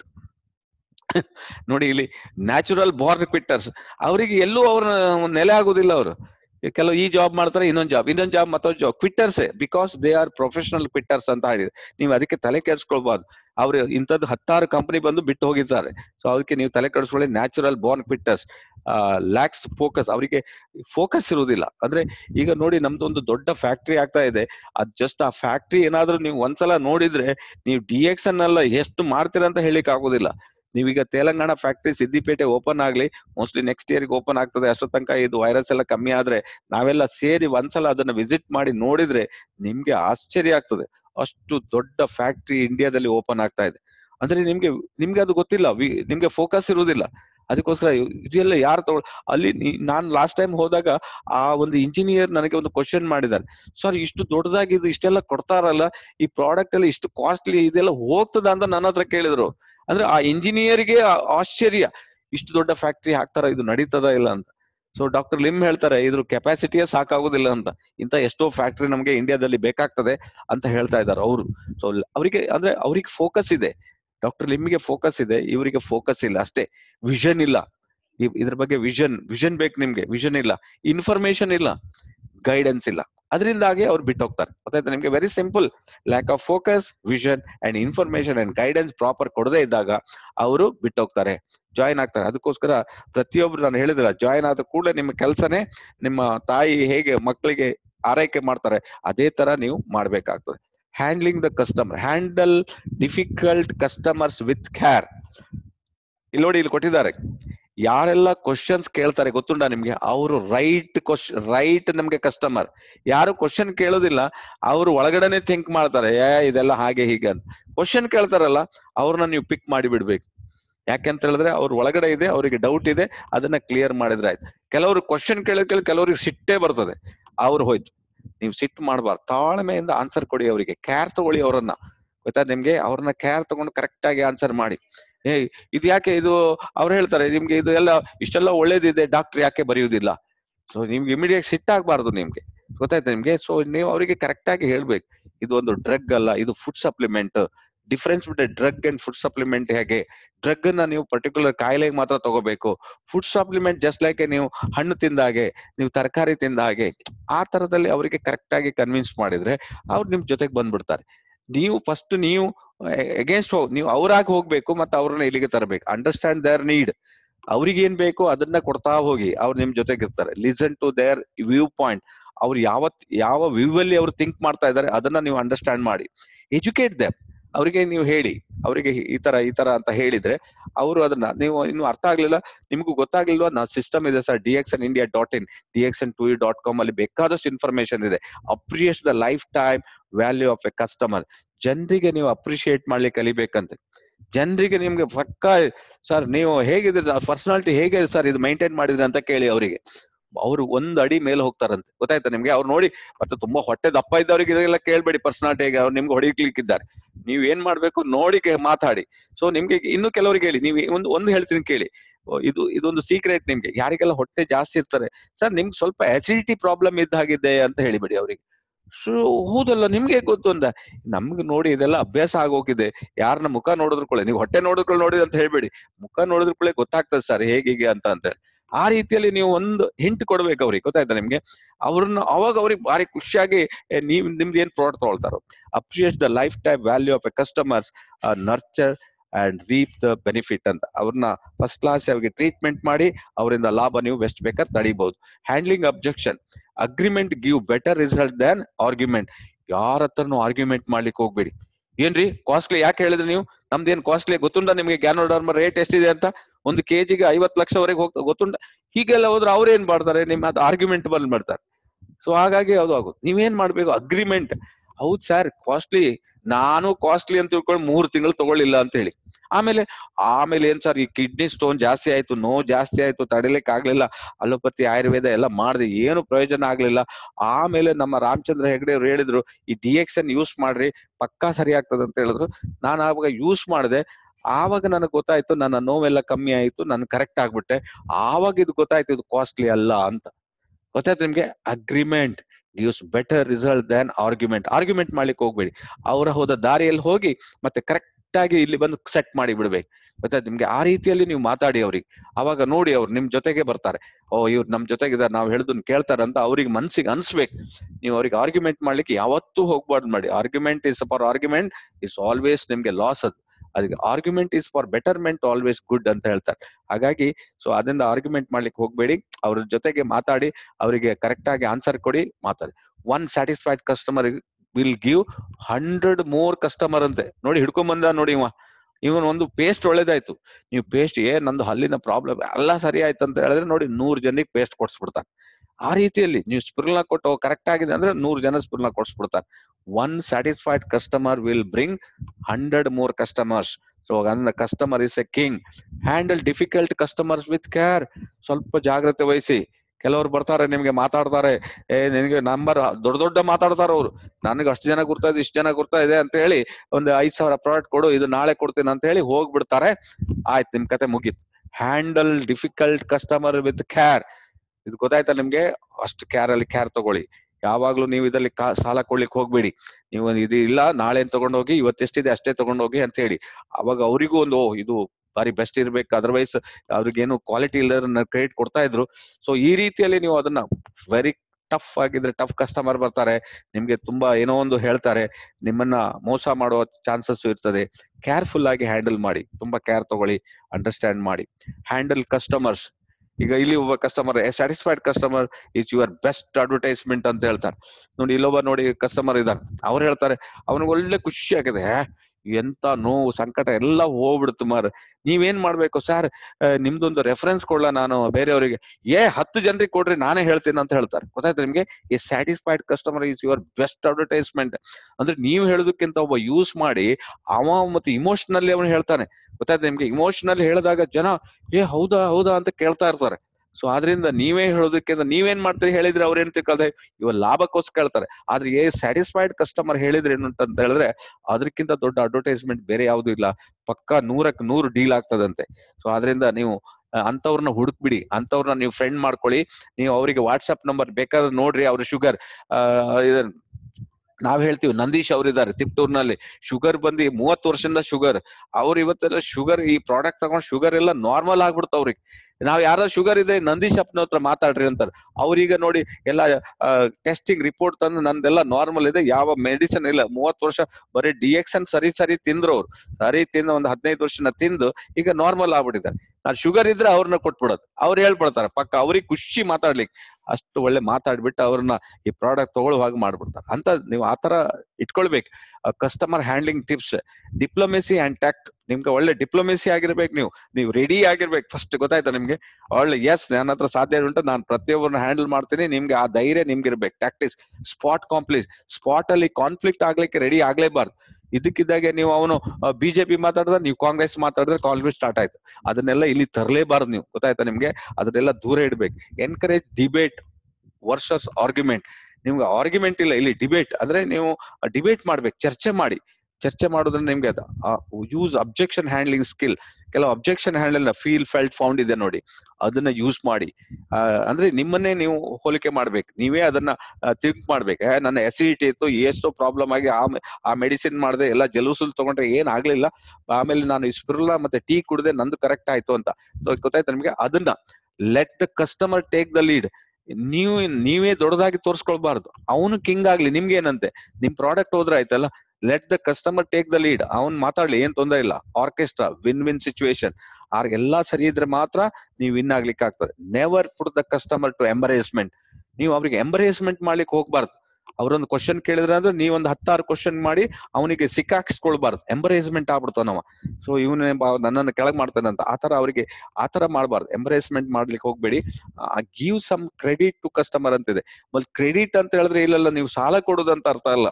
ನೋಡಿ ಇಲ್ಲಿ ನ್ಯಾಚುರಲ್ ಬಾರ್ನ್ ಕ್ವಿಟ್ಟರ್ಸ್ ಅವರಿಗೆ ಎಲ್ಲೂ ಅವ್ರ ನೆಲೆ ಆಗುದಿಲ್ಲ ಅವರು ಕೆಲವು ಈ ಜಾಬ್ ಮಾಡ್ತಾರೆ ಇನ್ನೊಂದು ಜಾಬ್ ಇನ್ನೊಂದು ಜಾಬ್ ಮತ್ತೊಂದು job quitters because they are professional quitters ಅಂತ ಹೇಳಿದೆ ನೀವು ಅದಕ್ಕೆ ತಲೆ ಕೆಡಿಸ್ಕೊಳ್ಬಾರ್ದು ಅವ್ರು ಇಂಥದ್ದು ಹತ್ತಾರು ಕಂಪನಿ ಬಂದು ಬಿಟ್ಟು ಹೋಗಿದ್ದಾರೆ ಸೊ ಅದಕ್ಕೆ ನೀವು ತಲೆ ಕೆಡಿಸ್ಕೊಳ್ಳಿ natural born quitters lacks focus ಅವರಿಗೆ ಫೋಕಸ್ ಇರುವುದಿಲ್ಲ ಅಂದ್ರೆ ಈಗ ನೋಡಿ ನಮ್ದು ಒಂದು ದೊಡ್ಡ ಫ್ಯಾಕ್ಟ್ರಿ ಆಗ್ತಾ ಇದೆ ಅದ್ ಜಸ್ಟ್ ಆ ಫ್ಯಾಕ್ಟ್ರಿ ಏನಾದ್ರೂ ನೀವು ಒಂದ್ಸಲ ನೋಡಿದ್ರೆ ನೀವು ಡಿ ಎಕ್ಸ್ ಅನ್ನೆಲ್ಲ ಎಷ್ಟು ಮಾಡ್ತೀರಾ ಅಂತ ಹೇಳಿಕ್ ಆಗೋದಿಲ್ಲ ನೀವೀಗ ತೆಲಂಗಾಣ ಫ್ಯಾಕ್ಟ್ರಿ ಸಿದ್ದಿಪೇಟೆ ಓಪನ್ ಆಗ್ಲಿ ಮೋಸ್ಟ್ಲಿ ನೆಕ್ಸ್ಟ್ ಇಯರ್ಗೆ ಓಪನ್ ಆಗ್ತದೆ ಅಷ್ಟೋ ತನಕ ಇದು ವೈರಸ್ ಎಲ್ಲ ಕಮ್ಮಿ ಆದ್ರೆ ನಾವೆಲ್ಲ ಸೇರಿ ಒಂದ್ಸಲ ಅದನ್ನ ವಿಸಿಟ್ ಮಾಡಿ ನೋಡಿದ್ರೆ ನಿಮ್ಗೆ ಆಶ್ಚರ್ಯ ಆಗ್ತದೆ ಅಷ್ಟು ದೊಡ್ಡ ಫ್ಯಾಕ್ಟ್ರಿ ಇಂಡಿಯಾದಲ್ಲಿ ಓಪನ್ ಆಗ್ತಾ ಇದೆ ಅಂದ್ರೆ ನಿಮ್ಗೆ ನಿಮ್ಗೆ ಅದು ಗೊತ್ತಿಲ್ಲ ವಿ- ನಿಮ್ಗೆ ಫೋಕಸ್ ಇರುವುದಿಲ್ಲ ಅದಕ್ಕೋಸ್ಕರ ಇದೆಲ್ಲ ಯಾರು ತಗೊಳ್ ಅಲ್ಲಿ ನಾನ್ ಲಾಸ್ಟ್ ಟೈಮ್ ಹೋದಾಗ ಆ ಒಂದು ಇಂಜಿನಿಯರ್ ನನಗೆ ಒಂದು ಕ್ವಶನ್ ಮಾಡಿದ್ದಾರೆ ಸರ್ ಇಷ್ಟು ದೊಡ್ಡದಾಗಿ ಇದು ಇಷ್ಟೆಲ್ಲ ಕೊಡ್ತಾರಲ್ಲ ಈ ಪ್ರಾಡಕ್ಟ್ ಎಲ್ಲ ಇಷ್ಟು ಕಾಸ್ಟ್ಲಿ ಇದೆಲ್ಲ ಹೋಗ್ತದ ಅಂತ ನನ್ನ ಹತ್ರ ಕೇಳಿದ್ರು ಅಂದ್ರೆ ಆ ಇಂಜಿನಿಯರ್ಗೆ ಆಶ್ಚರ್ಯ ಇಷ್ಟು ದೊಡ್ಡ ಫ್ಯಾಕ್ಟ್ರಿ ಹಾಕ್ತಾರ ಇದು ನಡೀತದ ಇಲ್ಲ ಅಂತ ಸೊ ಡಾಕ್ಟರ್ ಲಿಮ್ ಹೇಳ್ತಾರೆ ಇದ್ರ ಕೆಪಾಸಿಟಿಯೇ ಸಾಕಾಗುದಿಲ್ಲ ಅಂತ ಇಂತ ಎಷ್ಟೋ ಫ್ಯಾಕ್ಟ್ರಿ ನಮ್ಗೆ ಇಂಡಿಯಾದಲ್ಲಿ ಬೇಕಾಗ್ತದೆ ಅಂತ ಹೇಳ್ತಾ ಇದ್ದಾರೆ ಅವರು ಸೊ ಅವರಿಗೆ ಅಂದ್ರೆ ಅವ್ರಿಗೆ ಫೋಕಸ್ ಇದೆ ಡಾಕ್ಟರ್ ಲಿಮ್ಗೆ ಫೋಕಸ್ ಇದೆ ಇವರಿಗೆ ಫೋಕಸ್ ಇಲ್ಲ ಅಷ್ಟೇ ವಿಷನ್ ಇಲ್ಲ ಇ- ಇದ್ರ ಬಗ್ಗೆ ವಿಷನ್ ವಿಷನ್ ಬೇಕು ನಿಮ್ಗೆ ವಿಷನ್ ಇಲ್ಲ ಇನ್ಫಾರ್ಮೇಶನ್ ಇಲ್ಲ ಗೈಡೆನ್ಸ್ ಇಲ್ಲ ಅದರಿಂದಾಗಿ ಅವ್ರು ಬಿಟ್ಟು ಹೋಗ್ತಾರೆ ಗೊತ್ತಾಯ್ತಾ ನಿಮ್ಗೆ very simple lack of focus vision and information and guidance proper ಕೊಡದೇ ಇದ್ದಾಗ ಅವರು ಬಿಟ್ಟು ಹೋಗ್ತಾರೆ ಜಾಯಿನ್ ಆಗ್ತಾರೆ ಅದಕ್ಕೋಸ್ಕರ ಪ್ರತಿಯೊಬ್ರು ನಾನು ಹೇಳಿದಿಲ್ಲ ಜಾಯಿನ್ ಆದ ಕೂಡಲೇ ನಿಮ್ಮ ಕೆಲಸನೇ ನಿಮ್ಮ ತಾಯಿ ಹೇಗೆ ಮಕ್ಕಳಿಗೆ ಆರೈಕೆ ಮಾಡ್ತಾರೆ ಅದೇ ತರ ನೀವು ಮಾಡ್ಬೇಕಾಗ್ತದೆ handling the customer handle difficult customers with care ಇಲ್ಲಿ ನೋಡಿ ಇಲ್ಲಿ ಕೊಟ್ಟಿದ್ದಾರೆ ಯಾರೆಲ್ಲ ಕ್ವಶನ್ಸ್ ಕೇಳ್ತಾರೆ ಗೊತ್ತುಂಟ ನಿಮ್ಗೆ ಅವರು ರೈಟ್ ಕ್ವಶನ್ ರೈಟ್ ನಮ್ಗೆ ಕಸ್ಟಮರ್ ಯಾರು ಕ್ವಶನ್ ಕೇಳೋದಿಲ್ಲ ಅವರು ಒಳಗಡೆನೆ ಥಿಂಕ್ ಮಾಡ್ತಾರೆ ಏ ಇದೆಲ್ಲ ಹಾಗೆ ಹೀಗೆ ಅಂತ ಕ್ವಶನ್ ಕೇಳ್ತಾರಲ್ಲ ಅವ್ರನ್ನ ನೀವು ಪಿಕ್ ಮಾಡಿ ಬಿಡ್ಬೇಕು ಯಾಕೆಂತ ಹೇಳಿದ್ರೆ ಅವ್ರ ಒಳಗಡೆ ಇದೆ ಅವರಿಗೆ ಡೌಟ್ ಇದೆ ಅದನ್ನ ಕ್ಲಿಯರ್ ಮಾಡಿದ್ರೆ ಆಯ್ತು ಕೆಲವರು ಕ್ವಶನ್ ಕೇಳೋಕೆ ಕೆಲವರಿಗೆ ಸಿಟ್ಟೇ ಬರ್ತದೆ ಅವ್ರು ಹೋಯ್ತು ನೀವು ಸಿಟ್ಟು ಮಾಡಬಾರ್ದು ತಾಳ್ಮೆಯಿಂದ ಆನ್ಸರ್ ಕೊಡಿ ಅವರಿಗೆ ಕ್ಯಾರ್ ತಗೊಳ್ಳಿ ಅವರನ್ನ ಗೊತ್ತಾ ನಿಮ್ಗೆ ಅವ್ರನ್ನ ಕ್ಯಾರ್ ತಗೊಂಡು ಕರೆಕ್ಟ್ ಆಗಿ ಆನ್ಸರ್ ಮಾಡಿ ಏ ಇದು ಯಾಕೆ ಇದು ಅವ್ರು ಹೇಳ್ತಾರೆ ನಿಮ್ಗೆ ಇದು ಎಲ್ಲ ಇಷ್ಟೆಲ್ಲ ಒಳ್ಳೇದಿದೆ ಡಾಕ್ಟರ್ ಯಾಕೆ ಬರೆಯುವುದಿಲ್ಲ ಸೊ ನಿಮ್ಗೆ ಇಮಿಡಿಯೇಟ್ ಸಿಟ್ಟಾಗಬಾರ್ದು ನಿಮ್ಗೆ ಗೊತ್ತಾಯ್ತಾ ನಿಮ್ಗೆ ಸೊ ನೀವು ಅವರಿಗೆ ಕರೆಕ್ಟ್ ಆಗಿ ಹೇಳ್ಬೇಕು ಇದು ಒಂದು ಡ್ರಗ್ ಅಲ್ಲ ಇದು ಫುಡ್ ಸಪ್ಲಿಮೆಂಟ್ ಡಿಫ್ರೆನ್ಸ್ ಬಿಟ್ಟೆ ಡ್ರಗ್ ಅಂಡ್ ಫುಡ್ ಸಪ್ಲಿಮೆಂಟ್ ಹೇಗೆ ಡ್ರಗ್ ಅನ್ನ ನೀವು ಪರ್ಟಿಕ್ಯುಲರ್ ಕಾಯಿಲೆಗೆ ಮಾತ್ರ ತಗೋಬೇಕು ಫುಡ್ ಸಪ್ಲಿಮೆಂಟ್ ಜಸ್ಟ್ ಲೈಕ್ ನೀವು ಹಣ್ಣು ತಿಂದ ಹಾಗೆ ನೀವು ತರಕಾರಿ ತಿಂದ ಹಾಗೆ ಆ ತರದಲ್ಲಿ ಅವರಿಗೆ ಕರೆಕ್ಟ್ ಆಗಿ ಕನ್ವಿನ್ಸ್ ಮಾಡಿದ್ರೆ ಅವ್ರು ನಿಮ್ ಜೊತೆಗೆ ಬಂದ್ಬಿಡ್ತಾರೆ ನೀವು ಫಸ್ಟ್ ನೀವು ಅಗೇನ್ಸ್ಟ್ ನೀವು ಅವರಾಗಿ ಹೋಗ್ಬೇಕು ಮತ್ತೆ ಅವ್ರನ್ನ ಇಲ್ಲಿಗೆ ತರಬೇಕು ಅಂಡರ್ಸ್ಟ್ಯಾಂಡ್ ದೇರ್ ನೀಡ್ ಅವ್ರಿಗೆ ಏನ್ ಬೇಕು ಅದನ್ನ ಕೊಡ್ತಾ ಹೋಗಿ ಅವ್ರು ನಿಮ್ ಜೊತೆಗೆ ಇರ್ತಾರೆ listen to their view point ಅವ್ರು ಯಾವತ್ ಯಾವ ವ್ಯೂ ಅಲ್ಲಿ ಅವ್ರು ಥಿಂಕ್ ಮಾಡ್ತಾ ಇದ್ದಾರೆ ಅದನ್ನ ನೀವು ಅಂಡರ್ಸ್ಟ್ಯಾಂಡ್ ಮಾಡಿ ಎಜುಕೇಟ್ ದೆಮ್ ಅವರಿಗೆ ನೀವು ಹೇಳಿ ಅವರಿಗೆ ಈ ತರ ಈ ತರ ಅಂತ ಹೇಳಿದ್ರೆ ಅವರು ಅದನ್ನ ನೀವು ಇನ್ನು ಅರ್ಥ ಆಗ್ಲಿಲ್ಲ ನಿಮ್ಗೂ ಗೊತ್ತಾಗ್ಲಿಲ್ವಾ ನಾ ಸಿಸ್ಟಮ್ ಇದೆ sir D X N India dot in D X N two dot com ಅಲ್ಲಿ ಬೇಕಾದಷ್ಟು ಇನ್ಫಾರ್ಮೇಶನ್ ಇದೆ appreciate the life time value of a customer ಜನರಿಗೆ ನೀವು ಅಪ್ರಿಶಿಯೇಟ್ ಮಾಡ್ಲಿಕ್ಕೆ ಕಲಿಬೇಕಂತೆ ಜನರಿಗೆ ನಿಮ್ಗೆ ಪಕ್ಕ ಸರ್ ನೀವು ಹೇಗಿದ್ರೆ ಪರ್ಸನಾಲಿಟಿ ಹೇಗೆ ಸರ್ ಇದು ಮೈಂಟೈನ್ ಮಾಡಿದ್ರಿ ಅಂತ ಕೇಳಿ ಅವರಿಗೆ ಅವ್ರು ಒಂದ್ ಅಡಿ ಮೇಲೆ ಹೋಗ್ತಾರಂತೆ ಗೊತ್ತಾಯ್ತಾ ನಿಮ್ಗೆ ಅವ್ರು ನೋಡಿ ಮತ್ತೆ ತುಂಬಾ ಹೊಟ್ಟೆ ದಪ್ಪ ಇದ್ದವ್ರಿಗೆ ಇದೆಲ್ಲ ಕೇಳ್ಬೇಡಿ ಪರ್ಸನಾಲಿಟಿ ಹೇಗೆ ಅವ್ರು ನಿಮ್ಗೆ ಹೊಡಿಲಿಕ್ಕಿದ್ದಾರೆ ನೀವ್ ಏನ್ ಮಾಡ್ಬೇಕು ನೋಡಿ ಕೆ- ಮಾತಾಡಿ ಸೊ ನಿಮ್ಗೆ ಇನ್ನು ಕೆಲವರಿಗೆ ಹೇಳಿ ನೀವು ಒಂದು ಒಂದು ಹೇಳ್ತೀನಿ ಕೇಳಿ ಓ, ಇದು ಇದೊಂದು ಸೀಕ್ರೆಟ್ ನಿಮ್ಗೆ ಯಾರಿಗೆಲ್ಲ ಹೊಟ್ಟೆ ಜಾಸ್ತಿ ಇರ್ತಾರೆ ಸರ್ ನಿಮ್ಗೆ ಸ್ವಲ್ಪ ಅಸಿಡಿಟಿ ಪ್ರಾಬ್ಲಮ್ ಇದ್ದ ಹಾಗಿದೆ ಅಂತ ಹೇಳಿಬಿಡಿ ಅವ್ರಿಗೆ ಸೊ ಹೌದಲ್ಲ ನಿಮ್ಗೆ ಗೊತ್ತು ಅಂತ ನಮ್ಗೆ ನೋಡಿ ಇದೆಲ್ಲ ಅಭ್ಯಾಸ ಆಗೋಗಿದೆ ಯಾರನ್ನ ಮುಖ ನೋಡಿದ್ಕೊಳ್ಳಿ ನೀವು ಹೊಟ್ಟೆ ನೋಡಿದ್ಕೊಳ್ಳಿ ನೋಡಿ ಅಂತ ಹೇಳ್ಬೇಡಿ ಮುಖ ನೋಡಿದ್ಕೊಳ್ಳೆ ಗೊತ್ತಾಗ್ತದೆ ಸರ್ ಹೇಗೆ ಹೀಗೆ ಅಂತ ಅಂತ ಹೇಳಿ ಆ ರೀತಿಯಲ್ಲಿ ನೀವು ಒಂದು ಹಿಂಟ್ ಕೊಡ್ಬೇಕು ಅವ್ರಿಗೆ ಗೊತ್ತಾಯ್ತಾ ನಿಮ್ಗೆ ಅವ್ರನ್ನ ಅವಾಗ ಅವ್ರಿಗೆ ಭಾರಿ ಖುಷಿಯಾಗಿ ಏ, ನೀವ್ ನಿಮ್ದು ಏನ್ ಪ್ರಾಡಕ್ಟ್ ತಗೊಳ್ತಾರೋ appreciate the life time value of a customers nurture and reap the benefit ಅಂತ ಅವ್ರನ್ನ ಫಸ್ಟ್ ಕ್ಲಾಸ್ ಅವ್ರಿಗೆ ಟ್ರೀಟ್ಮೆಂಟ್ ಮಾಡಿ ಅವರಿಂದ ಲಾಭ ನೀವು ಬೆಸ್ಟ್ ಬೇಕಾದ್ರೆ ತಡಿಬಹುದು handling objection agreement give better result than argument ಯಾರ ಹತ್ರನು ಆರ್ಗ್ಯುಮೆಂಟ್ ಮಾಡ್ಲಿಕ್ಕೆ ಹೋಗ್ಬೇಡಿ ಏನ್ರಿ ಕಾಸ್ಟ್ಲಿ ಯಾಕೆ ಹೇಳಿದ್ರಿ ನೀವು ನಮ್ದೇನ್ ಕಾಸ್ಟ್ಲಿ ಗೊತ್ತುಂಟ ನಿಮ್ಗೆ ಗ್ಯಾನೋಡರ್ಮ ರೇಟ್ ಎಷ್ಟಿದೆ ಅಂತ ಒಂದು ಕೆಜಿಗೆ ಐವತ್ ಲಕ್ಷವರೆಗೆ ಹೋಗ್ತಾ ಗೊತ್ತುಂಟ ಹೀಗೆಲ್ಲ ಹೋದ್ರೆ ಅವ್ರೇನ್ ಮಾಡ್ತಾರೆ ನಿಮ್ಮ ಅದು ಆರ್ಗ್ಯುಮೆಂಟ್ ಬಂದ್ ಮಾಡ್ತಾರೆ ಸೊ ಹಾಗಾಗಿ ಅದು ಆಗುತ್ತೆ ನೀವೇನ್ ಮಾಡ್ಬೇಕು ಅಗ್ರಿಮೆಂಟ್ ಹೌದ್ ಸರ್ ಕಾಸ್ಟ್ಲಿ ನಾನು ಕಾಸ್ಟ್ಲಿ ಅಂತ ತಿಳ್ಕೊಂಡು ಮೂರು ತಿಂಗಳು ತಗೊಳ್ಳಿಲ್ಲ ಅಂತ ಹೇಳಿ ಆಮೇಲೆ ಆಮೇಲೆ ಏನ್ ಸರ್ ಈ ಕಿಡ್ನಿ ಸ್ಟೋನ್ ಜಾಸ್ತಿ ಆಯ್ತು ನೋವು ಜಾಸ್ತಿ ಆಯ್ತು ತಡಿಲಿಕ್ಕೆ ಆಗ್ಲಿಲ್ಲ ಅಲೋಪತಿ ಆಯುರ್ವೇದ ಎಲ್ಲ ಮಾಡಿದೆ ಏನು ಪ್ರಯೋಜನ ಆಗ್ಲಿಲ್ಲ ಆಮೇಲೆ ನಮ್ಮ ರಾಮಚಂದ್ರ ಹೆಗಡೆ ಅವ್ರು ಹೇಳಿದ್ರು ಈ ಡಿ ಎಕ್ಸ್ ಎನ್ ಯೂಸ್ ಮಾಡ್ರಿ ಪಕ್ಕಾ ಸರಿ ಆಗ್ತದೆ ಅಂತ ಹೇಳಿದ್ರು ನಾನು ಆವಾಗ ಯೂಸ್ ಮಾಡಿದೆ ಆವಾಗ ನನಗೆ ಗೊತ್ತಾಯ್ತು ನನ್ನ ನೋವೆಲ್ಲ ಕಮ್ಮಿ ಆಯ್ತು ನಾನು ಕರೆಕ್ಟ್ ಆಗ್ಬಿಟ್ಟೆ ಆವಾಗ ಇದು ಗೊತ್ತಾಯ್ತು ಇದು ಕಾಸ್ಟ್ಲಿ ಅಲ್ಲ ಅಂತ ಗೊತ್ತಾಯ್ತು ನಿಮ್ಗೆ agreement gives better result than argument argument ಮಾಡ್ಲಿಕ್ಕೆ ಹೋಗ್ಬೇಡಿ ಅವರ ಹೋದ ದಾರಿಯಲ್ಲಿ ಹೋಗಿ ಮತ್ತೆ ಕರೆಕ್ಟ್ ಆಗಿ ಇಲ್ಲಿ ಬಂದು ಸೆಟ್ ಮಾಡಿ ಬಿಡ್ಬೇಕು ಗೊತ್ತಾಯ್ತು ನಿಮ್ಗೆ ಆ ರೀತಿಯಲ್ಲಿ ನೀವು ಮಾತಾಡಿ ಅವ್ರಿಗೆ ಅವಾಗ ನೋಡಿ ಅವ್ರು ನಿಮ್ ಜೊತೆಗೆ ಬರ್ತಾರೆ ಓ ಇವ್ರು ನಮ್ ಜೊತೆಗಿದ್ದಾರೆ ನಾವು ಹೇಳುದನ್ನ ಕೇಳ್ತಾರೆ ಅಂತ ಅವ್ರಿಗೆ ಮನ್ಸಿಗೆ ಅನ್ಸ್ಬೇಕು ನೀವು ಅವ್ರಿಗೆ ಆರ್ಗ್ಯುಮೆಂಟ್ ಮಾಡ್ಲಿಕ್ಕೆ ಯಾವತ್ತೂ ಹೋಗ್ಬಾರ್ದು ಮಾಡಿ argument is for argument is always ನಿಮ್ಗೆ ಲಾಸ್ ಅದು ಅದಕ್ಕೆ argument is for betterment always good ಅಂತ ಹೇಳ್ತಾರೆ ಹಾಗಾಗಿ ಸೊ ಅದರಿಂದ ಆರ್ಗ್ಯುಮೆಂಟ್ ಮಾಡ್ಲಿಕ್ಕೆ ಹೋಗ್ಬೇಡಿ ಅವ್ರ ಜೊತೆಗೆ ಮಾತಾಡಿ ಅವರಿಗೆ ಕರೆಕ್ಟ್ ಆಗಿ ಆನ್ಸರ್ ಕೊಡಿ ಮಾತಾಡಿ one satisfied customer will give hundred more customer ಅಂತೆ ನೋಡಿ ಹಿಡ್ಕೊಂಡ್ ಬಂದ ನೋಡಿ ಇವ ಇವನ್ ಒಂದು ಪೇಸ್ಟ್ ಒಳ್ಳೇದಾಯ್ತು ನೀವು ಪೇಸ್ಟ್ ಏ ನಂದು ಹಲ್ಲಿನ ಪ್ರಾಬ್ಲಮ್ ಎಲ್ಲ ಸರಿ ಆಯ್ತು ಅಂತ ಹೇಳಿದ್ರೆ ನೋಡಿ ನೂರ್ ಜನಕ್ಕೆ ಪೇಸ್ಟ್ ಕೊಡ್ಸ್ಬಿಡ್ತಾನೆ ಆ ರೀತಿಯಲ್ಲಿ ನೀವು ಸ್ಪಿರ್ಲ ಕೊಟ್ಟು ಕರೆಕ್ಟ್ ಆಗಿದೆ ಅಂದ್ರೆ ನೂರ್ ಜನ ಸ್ಪಿರ್ಲ ಕೊಡ್ಸ್ಬಿಡ್ತಾನೆ one satisfied customer will bring hundred more customers so ಅಂದ customer is a king handle difficult customers with care ಸ್ವಲ್ಪ ಜಾಗ್ರತೆ ವಹಿಸಿ ಕೆಲವರು ಬರ್ತಾರೆ ನಿಮ್ಗೆ ಮಾತಾಡ್ತಾರೆ ಏ ನಿನಗೆ ನಂಬರ್ ದೊಡ್ಡ ದೊಡ್ಡ ಮಾತಾಡ್ತಾರ ಅವ್ರು ನನಗೆ ಅಷ್ಟು ಜನ ಗುರ್ತಾ ಇದೆ ಇಷ್ಟು ಜನ ಗುರ್ತಾ ಇದೆ ಅಂತ ಹೇಳಿ ಒಂದು ಐದ್ ಸಾವಿರ ಪ್ರಾಡಕ್ಟ್ ಕೊಡು ಇದು ನಾಳೆ ಕೊಡ್ತೀನಿ ಅಂತ ಹೇಳಿ ಹೋಗ್ಬಿಡ್ತಾರೆ ಆಯ್ತು ನಿಮ್ ಕತೆ ಮುಗೀತು handle difficult customer with care ಇದು ಗೊತ್ತಾಯ್ತಾ ನಿಮ್ಗೆ ಅಷ್ಟು ಕ್ಯಾರ್ ಅಲ್ಲಿ ಕ್ಯಾರ್ ತಗೊಳ್ಳಿ ಯಾವಾಗ್ಲೂ ನೀವು ಇದರಲ್ಲಿ ಕಾ ಸಾಲ ಕೊಡ್ಲಿಕ್ಕೆ ಹೋಗ್ಬೇಡಿ ನೀವು ಇದು ಇಲ್ಲ ನಾಳೆ ತಗೊಂಡೋಗಿ ಇವತ್ತೆಷ್ಟಿದೆ ಅಷ್ಟೇ ತಗೊಂಡೋಗಿ ಅಂತ ಹೇಳಿ ಅವಾಗ ಅವರಿಗೂ ಒಂದು ಓ, ಇದು ಬಾರಿ ಬೆಸ್ಟ್ ಇರ್ಬೇಕು ಅದರ್ವೈಸ್ ಅವ್ರಿಗೇನು ಕ್ವಾಲಿಟಿ ಇಲ್ಲದ ಕ್ರೆಡಿಟ್ ಕೊಡ್ತಾ ಇದ್ರು ಸೊ ಈ ರೀತಿಯಲ್ಲಿ ನೀವು ಅದನ್ನ ವೆರಿ ಟಫ್ ಆಗಿದ್ರೆ ಟಫ್ ಕಸ್ಟಮರ್ ಬರ್ತಾರೆ ನಿಮ್ಗೆ ತುಂಬಾ ಏನೋ ಒಂದು ಹೇಳ್ತಾರೆ ನಿಮ್ಮನ್ನ ಮೋಸ ಮಾಡುವ ಚಾನ್ಸಸ್ ಇರ್ತದೆ ಕೇರ್ಫುಲ್ ಆಗಿ ಹ್ಯಾಂಡಲ್ ಮಾಡಿ ತುಂಬಾ ಕೇರ್ ತಗೊಳ್ಳಿ ಅಂಡರ್ಸ್ಟ್ಯಾಂಡ್ ಮಾಡಿ ಹ್ಯಾಂಡಲ್ ಕಸ್ಟಮರ್ಸ್ ಈಗ ಇಲ್ಲಿ ಒಬ್ಬ customer satisfied customer is your best advertisement ಅಂತ ಹೇಳ್ತಾರೆ ನೋಡಿ ಇಲ್ಲೊಬ್ಬ ನೋಡಿ ಕಸ್ಟಮರ್ ಇದ್ದಾನೆ ಅವ್ರು ಹೇಳ್ತಾರೆ ಅವನಿಗೆ ಒಳ್ಳೆ ಖುಷಿ ಆಗಿದೆ "ಹೇ, ಎಂತ ನೋವು ಸಂಕಟ ಎಲ್ಲ ಹೋಗ್ಬಿಡ್ತು ಮಾರ್ ನೀವೇನ್ ಮಾಡ್ಬೇಕು ಸರ್ ನಿಮ್ದೊಂದು ರೆಫರೆನ್ಸ್ ಕೊಡ್ಲಾ ನಾನು ಬೇರೆಯವರಿಗೆ ಏ ಹತ್ತು ಜನರಿಗೆ ಕೊಡ್ರಿ ನಾನೇ ಹೇಳ್ತೀನಿ ಅಂತ ಹೇಳ್ತಾರೆ ಗೊತ್ತಾಯ್ತು ನಿಮ್ಗೆ ಈ satisfied customer is your best advertisement ಅಂದ್ರೆ ನೀವು ಹೇಳೋದಕ್ಕಿಂತ ಒಬ್ಬ ಯೂಸ್ ಮಾಡಿ ಅವ ಮತ್ತೆ ಇಮೋಷನಲ್ಲಿ ಅವನು ಹೇಳ್ತಾನೆ ಗೊತ್ತಾಯ್ತು ನಿಮ್ಗೆ ಇಮೋಷನಲ್ ಹೇಳಿದಾಗ ಜನ ಏ ಹೌದಾ ಹೌದಾ ಅಂತ ಕೇಳ್ತಾ ಇರ್ತಾರೆ ಸೊ ಆದ್ರಿಂದ ನೀವೇ ಹೇಳೋದಕ್ಕಿಂತ ನೀವೇನ್ ಮಾಡ್ತೀರಿ ಹೇಳಿದ್ರೆ ಅವ್ರೇನ್ ತಿಳ್ಕೊಳ್ತಾರೆ ಇವ ಲಾಭಕ್ಕೋಸ್ಕರ ಕೇಳ್ತಾರೆ ಆದ್ರೆ ಏ ಸ್ಯಾಟಿಸ್ಫೈಡ್ ಕಸ್ಟಮರ್ ಹೇಳಿದ್ರೆ ಏನು ಅಂತ ಹೇಳಿದ್ರೆ ಅದಕ್ಕಿಂತ ದೊಡ್ಡ ಅಡ್ವರ್ಟೈಸ್ಮೆಂಟ್ ಬೇರೆ ಯಾವ್ದು ಇಲ್ಲ ಪಕ್ಕ ನೂರಕ್ಕೆ ನೂರು ಡೀಲ್ ಆಗ್ತದಂತೆ ಸೊ ಆದ್ರಿಂದ ನೀವು ಆ, ಅಂತವ್ರನ್ನ ಹುಡುಕ್ಬಿಡಿ ಅಂತವ್ರನ್ನ ನೀವು ಫ್ರೆಂಡ್ ಮಾಡ್ಕೊಳ್ಳಿ ನೀವು ಅವರಿಗೆ ವಾಟ್ಸ್ಆಪ್ ನಂಬರ್ ಬೇಕಾದ್ರೆ ನೋಡ್ರಿ ಅವ್ರ ಶುಗರ್ ನಾವ್ ಹೇಳ್ತೀವಿ ನಂದೀಶ್ ಅವ್ರಿದ್ದಾರೆ ತಿಪ್ಟೂರ್ನಲ್ಲಿ ಶುಗರ್ ಬಂದು ಮೂವತ್ತು ವರ್ಷದಿಂದ ಶುಗರ್ ಅವ್ರು ಇವತ್ತೆಲ್ಲ ಶುಗರ್ ಈ ಪ್ರಾಡಕ್ಟ್ ತಗೊಂಡ್ ಶುಗರ್ ಎಲ್ಲ ನಾರ್ಮಲ್ ಆಗ್ಬಿಡ್ತು ಅವ್ರಿಗೆ ನಾವ್ ಯಾರ ಶುಗರ್ ಇದೆ ನಂದೀಶ್ ಅಪ್ಪನ ಹತ್ರ ಮಾತಾಡ್ರಿ ಅಂತಾರೆ ಅವ್ರೀಗ ನೋಡಿ ಎಲ್ಲ ಟೆಸ್ಟಿಂಗ್ ರಿಪೋರ್ಟ್ ತಂದು ನಂದೆಲ್ಲ ನಾರ್ಮಲ್ ಇದೆ ಯಾವ ಮೆಡಿಸಿನ್ ಇಲ್ಲ ಮೂವತ್ತು ವರ್ಷ ಬರೀ ಡಿ ಎಕ್ಸನ್ ಸರಿ ಸರಿ ತಿಂದ್ರು ಅವ್ರು ಸರಿ ತಿಂದು ಒಂದು ಹದಿನೈದು ವರ್ಷನ ತಿಂದು ಈಗ ನಾರ್ಮಲ್ ಆಗ್ಬಿಟ್ಟಿದ್ದಾರೆ ನಾನು ಶುಗರ್ ಇದ್ರೆ ಅವ್ರನ್ನ ಕೊಟ್ಬಿಡೋದು ಅವ್ರು ಹೇಳ್ಬಿಡ್ತಾರೆ ಪಕ್ಕ ಅವ್ರಿಗೆ ಖುಷಿ ಮಾತಾಡ್ಲಿಕ್ಕೆ ಅಷ್ಟು ಒಳ್ಳೆ ಮಾತಾಡ್ಬಿಟ್ಟು ಅವ್ರನ್ನ ಈ ಪ್ರಾಡಕ್ಟ್ ತಗೊಳ್ಳೋ ಹಾಗೆ ಮಾಡ್ಬಿಡ್ತಾರೆ ಅಂತ ನೀವು ಆತರ ಇಟ್ಕೊಳ್ಬೇಕು customer handling tips diplomacy and tact ನಿಮ್ಗೆ ಒಳ್ಳೆ ಡಿಪ್ಲೊಮೆಸಿ ಆಗಿರ್ಬೇಕು ನೀವು ನೀವು ರೆಡಿ ಆಗಿರ್ಬೇಕು ಫಸ್ಟ್ ಗೊತ್ತಾಯ್ತಾ ನಿಮ್ಗೆ ಒಳ್ಳೆ ಎಸ್ ನನ್ನ ಹತ್ರ ಸಾಧ್ಯ ಉಂಟು ನಾನು ಪ್ರತಿಯೊಬ್ಬರನ್ನ ಹ್ಯಾಂಡಲ್ ಮಾಡ್ತೀನಿ ನಿಮ್ಗೆ ಆ ಧೈರ್ಯ ನಿಮ್ಗೆ ಇರ್ಬೇಕು ಟ್ಯಾಕ್ಟಿಸ್ ಸ್ಪಾಟ್ ಕಾಂಪ್ಲೀಟ್ ಸ್ಪಾಟ್ ಅಲ್ಲಿ ಕಾನ್ಫ್ಲಿಕ್ಟ್ ಆಗ್ಲಿಕ್ಕೆ ರೆಡಿ ಆಗ್ಲೇಬಾರ್ದು ಇದಕ್ಕಿದ್ದಾಗೆ ನೀವು ಅವನು ಬಿಜೆಪಿ ಮಾತಾಡಿದ್ರೆ ನೀವು ಕಾಂಗ್ರೆಸ್ ಮಾತಾಡಿದ್ರೆ ಕಾಂಗ್ರೆಸ್ ಸ್ಟಾರ್ಟ್ ಆಯ್ತು ಅದನ್ನೆಲ್ಲ ಇಲ್ಲಿ ತರಲೇಬಾರ್ದು ನೀವು ಗೊತ್ತಾಯ್ತಾ ನಿಮ್ಗೆ ಅದನ್ನೆಲ್ಲ ದೂರ ಇಡ್ಬೇಕು ಎನ್ಕರೇಜ್ ಡಿಬೇಟ್ ವರ್ಸಸ್ ಆರ್ಗ್ಯುಮೆಂಟ್ ನಿಮ್ಗೆ ಆರ್ಗ್ಯುಮೆಂಟ್ ಇಲ್ಲ ಇಲ್ಲಿ ಡಿಬೇಟ್ ಅಂದ್ರೆ ನೀವು ಡಿಬೇಟ್ ಮಾಡ್ಬೇಕು ಚರ್ಚೆ ಮಾಡಿ ಚರ್ಚೆ ಮಾಡೋದ್ರಿಂದ ನಿಮ್ಗೆ ಅದು ಯೂಸ್ ಅಬ್ಜೆಕ್ಷನ್ ಹ್ಯಾಂಡ್ಲಿಂಗ್ ಸ್ಕಿಲ್ ಕೆಲವು objection handle feel felt found ಇದೆ ನೋಡಿ ಅದನ್ನ ಯೂಸ್ ಮಾಡಿ ಆ, ಅಂದ್ರೆ ನಿಮ್ಮನ್ನೇ ನೀವು ಹೋಲಿಕೆ ಮಾಡ್ಬೇಕು ನೀವೇ ಅದನ್ನ ಥಿಂಕ್ ಮಾಡ್ಬೇಕು ಏ, ನನ್ನ ಎಸಿಡಿಟಿ ಇತ್ತು ಎಷ್ಟೋ ಪ್ರಾಬ್ಲಮ್ ಆಗಿ ಆ ಮೆ- ಆ ಮೆಡಿಸಿನ್ ಮಾಡಿದೆ ಎಲ್ಲ ಜಲೂಸುಲ್ ತಗೊಂಡ್ರೆ ಏನ್ ಆಗ್ಲಿಲ್ಲ ಆಮೇಲೆ ನಾನು ಸ್ಪಿರುಲ ಮತ್ತೆ ಟೀ ಕುಡ್ದೆ ನಂದು ಕರೆಕ್ಟ್ ಆಯ್ತು ಅಂತ ಸೊ ಗೊತ್ತಾಯ್ತು ನಿಮ್ಗೆ ಅದನ್ನ let the customer take the lead ನೀವು ನೀವೇ ದೊಡ್ಡದಾಗಿ ತೋರಿಸ್ಕೊಳ್ಬಾರ್ದು ಅವನು ಕಿಂಗ್ ಆಗ್ಲಿ ನಿಮ್ಗೆ ಏನಂತೆ ನಿಮ್ ಪ್ರಾಡಕ್ಟ್ ಹೋದ್ರೆ ಆಯ್ತಲ್ಲ let the customer take the lead ಅವ್ನ್ ಮಾತಾಡ್ಲಿ ಏನ್ ತೊಂದರೆ ಇಲ್ಲ ಆರ್ಕೆಸ್ಟ್ರಾ ವಿನ್ ವಿನ್ ಸಿಚುವೇಶನ್ ಆರ್ ಎಲ್ಲಾ ಸರಿ ಇದ್ರೆ ಮಾತ್ರ ನೀವು ವಿನ್ ಆಗ್ಲಿಕ್ಕೆ ಆಗ್ತದೆ never put the customer to embarrassment ನೀವು ಅವ್ರಿಗೆ ಎಂಬರೇಸ್ಮೆಂಟ್ ಮಾಡ್ಲಿಕ್ಕೆ ಹೋಗ್ಬಾರ್ದು ಅವ್ರೊಂದು ಕ್ವಶನ್ ಕೇಳಿದ್ರೆ ಅಂದ್ರೆ ನೀವೊಂದು ಹತ್ತಾರು ಕ್ವಶನ್ ಮಾಡಿ ಅವನಿಗೆ ಸಿಕ್ಕಾಕ್ಸ್ಕೊಳ್ಬಾರ್ದು ಎಂಬರೇಸ್ಮೆಂಟ್ ಆಗ್ಬಿಡ್ತಾನವ ಸೊ ಇವನೇ ನನ್ನನ್ನು ಕೆಳಗ್ ಮಾಡ್ತಾನೆ ಅಂತ ಆತರ ಅವರಿಗೆ ಆತರ ಮಾಡಬಾರ್ದು ಎಂಬರೇಸ್ಮೆಂಟ್ ಮಾಡ್ಲಿಕ್ಕೆ ಹೋಗ್ಬೇಡಿ give some credit to customer ಅಂತಿದೆ ಮತ್ತೆ ಕ್ರೆಡಿಟ್ ಅಂತ ಹೇಳಿದ್ರೆ ಇಲ್ಲೆಲ್ಲ ನೀವು ಸಾಲ ಕೊಡೋದು ಅಂತ ಅರ್ಥ ಅಲ್ಲ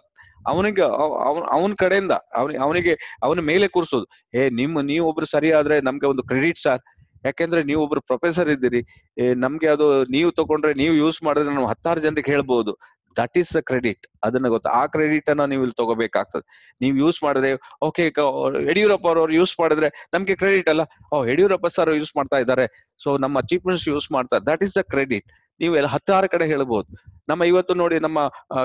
ಅವನಿಗೆ ಅವನ ಅವನ ಕಡೆಯಿಂದ ಅವನಿಗೆ ಅವನಿಗೆ ಅವನ ಮೇಲೆ ಕೂರ್ಸೋದು ಏ ನಿಮ್ಮ ನೀವು ಒಬ್ರು ಸರಿ ಆದ್ರೆ ನಮ್ಗೆ ಒಂದು ಕ್ರೆಡಿಟ್ ಸರ್ ಯಾಕೆಂದ್ರೆ ನೀವು ಒಬ್ರು ಪ್ರೊಫೆಸರ್ ಇದ್ದೀರಿ ಏ ನಮ್ಗೆ ಅದು ನೀವು ತಗೊಂಡ್ರೆ ನೀವು ಯೂಸ್ ಮಾಡಿದ್ರೆ ನಾವು ಹತ್ತಾರು ಜನರಿಗೆ ಹೇಳ್ಬೋದು ದಟ್ ಈಸ್ ದ ಕ್ರೆಡಿಟ್ ಅದನ್ನ ಗೊತ್ತಾ ಆ ಕ್ರೆಡಿಟ್ ಅನ್ನ ನೀವು ಇಲ್ಲಿ ತಗೋಬೇಕಾಗ್ತದೆ ನೀವು ಯೂಸ್ ಮಾಡಿದ್ರೆ ಓಕೆ ಯಡಿಯೂರಪ್ಪ ಅವರು ಯೂಸ್ ಮಾಡಿದ್ರೆ ನಮ್ಗೆ ಕ್ರೆಡಿಟ್ ಅಲ್ಲ ಓ ಯಡಿಯೂರಪ್ಪ ಸರ್ ಯೂಸ್ ಮಾಡ್ತಾ ಇದ್ದಾರೆ ಸೊ ನಮ್ಮ ಚೀಫ್ ಮಿನಿಸ್ಟರ್ ಯೂಸ್ ಮಾಡ್ತಾರೆ ದಟ್ ಈಸ್ ದ ಕ್ರೆಡಿಟ್ ನೀವು ಎಲ್ಲ ಹತ್ತಾರು ಕಡೆ ಹೇಳ್ಬೋದು ನಮ್ಮ ಇವತ್ತು ನೋಡಿ ನಮ್ಮ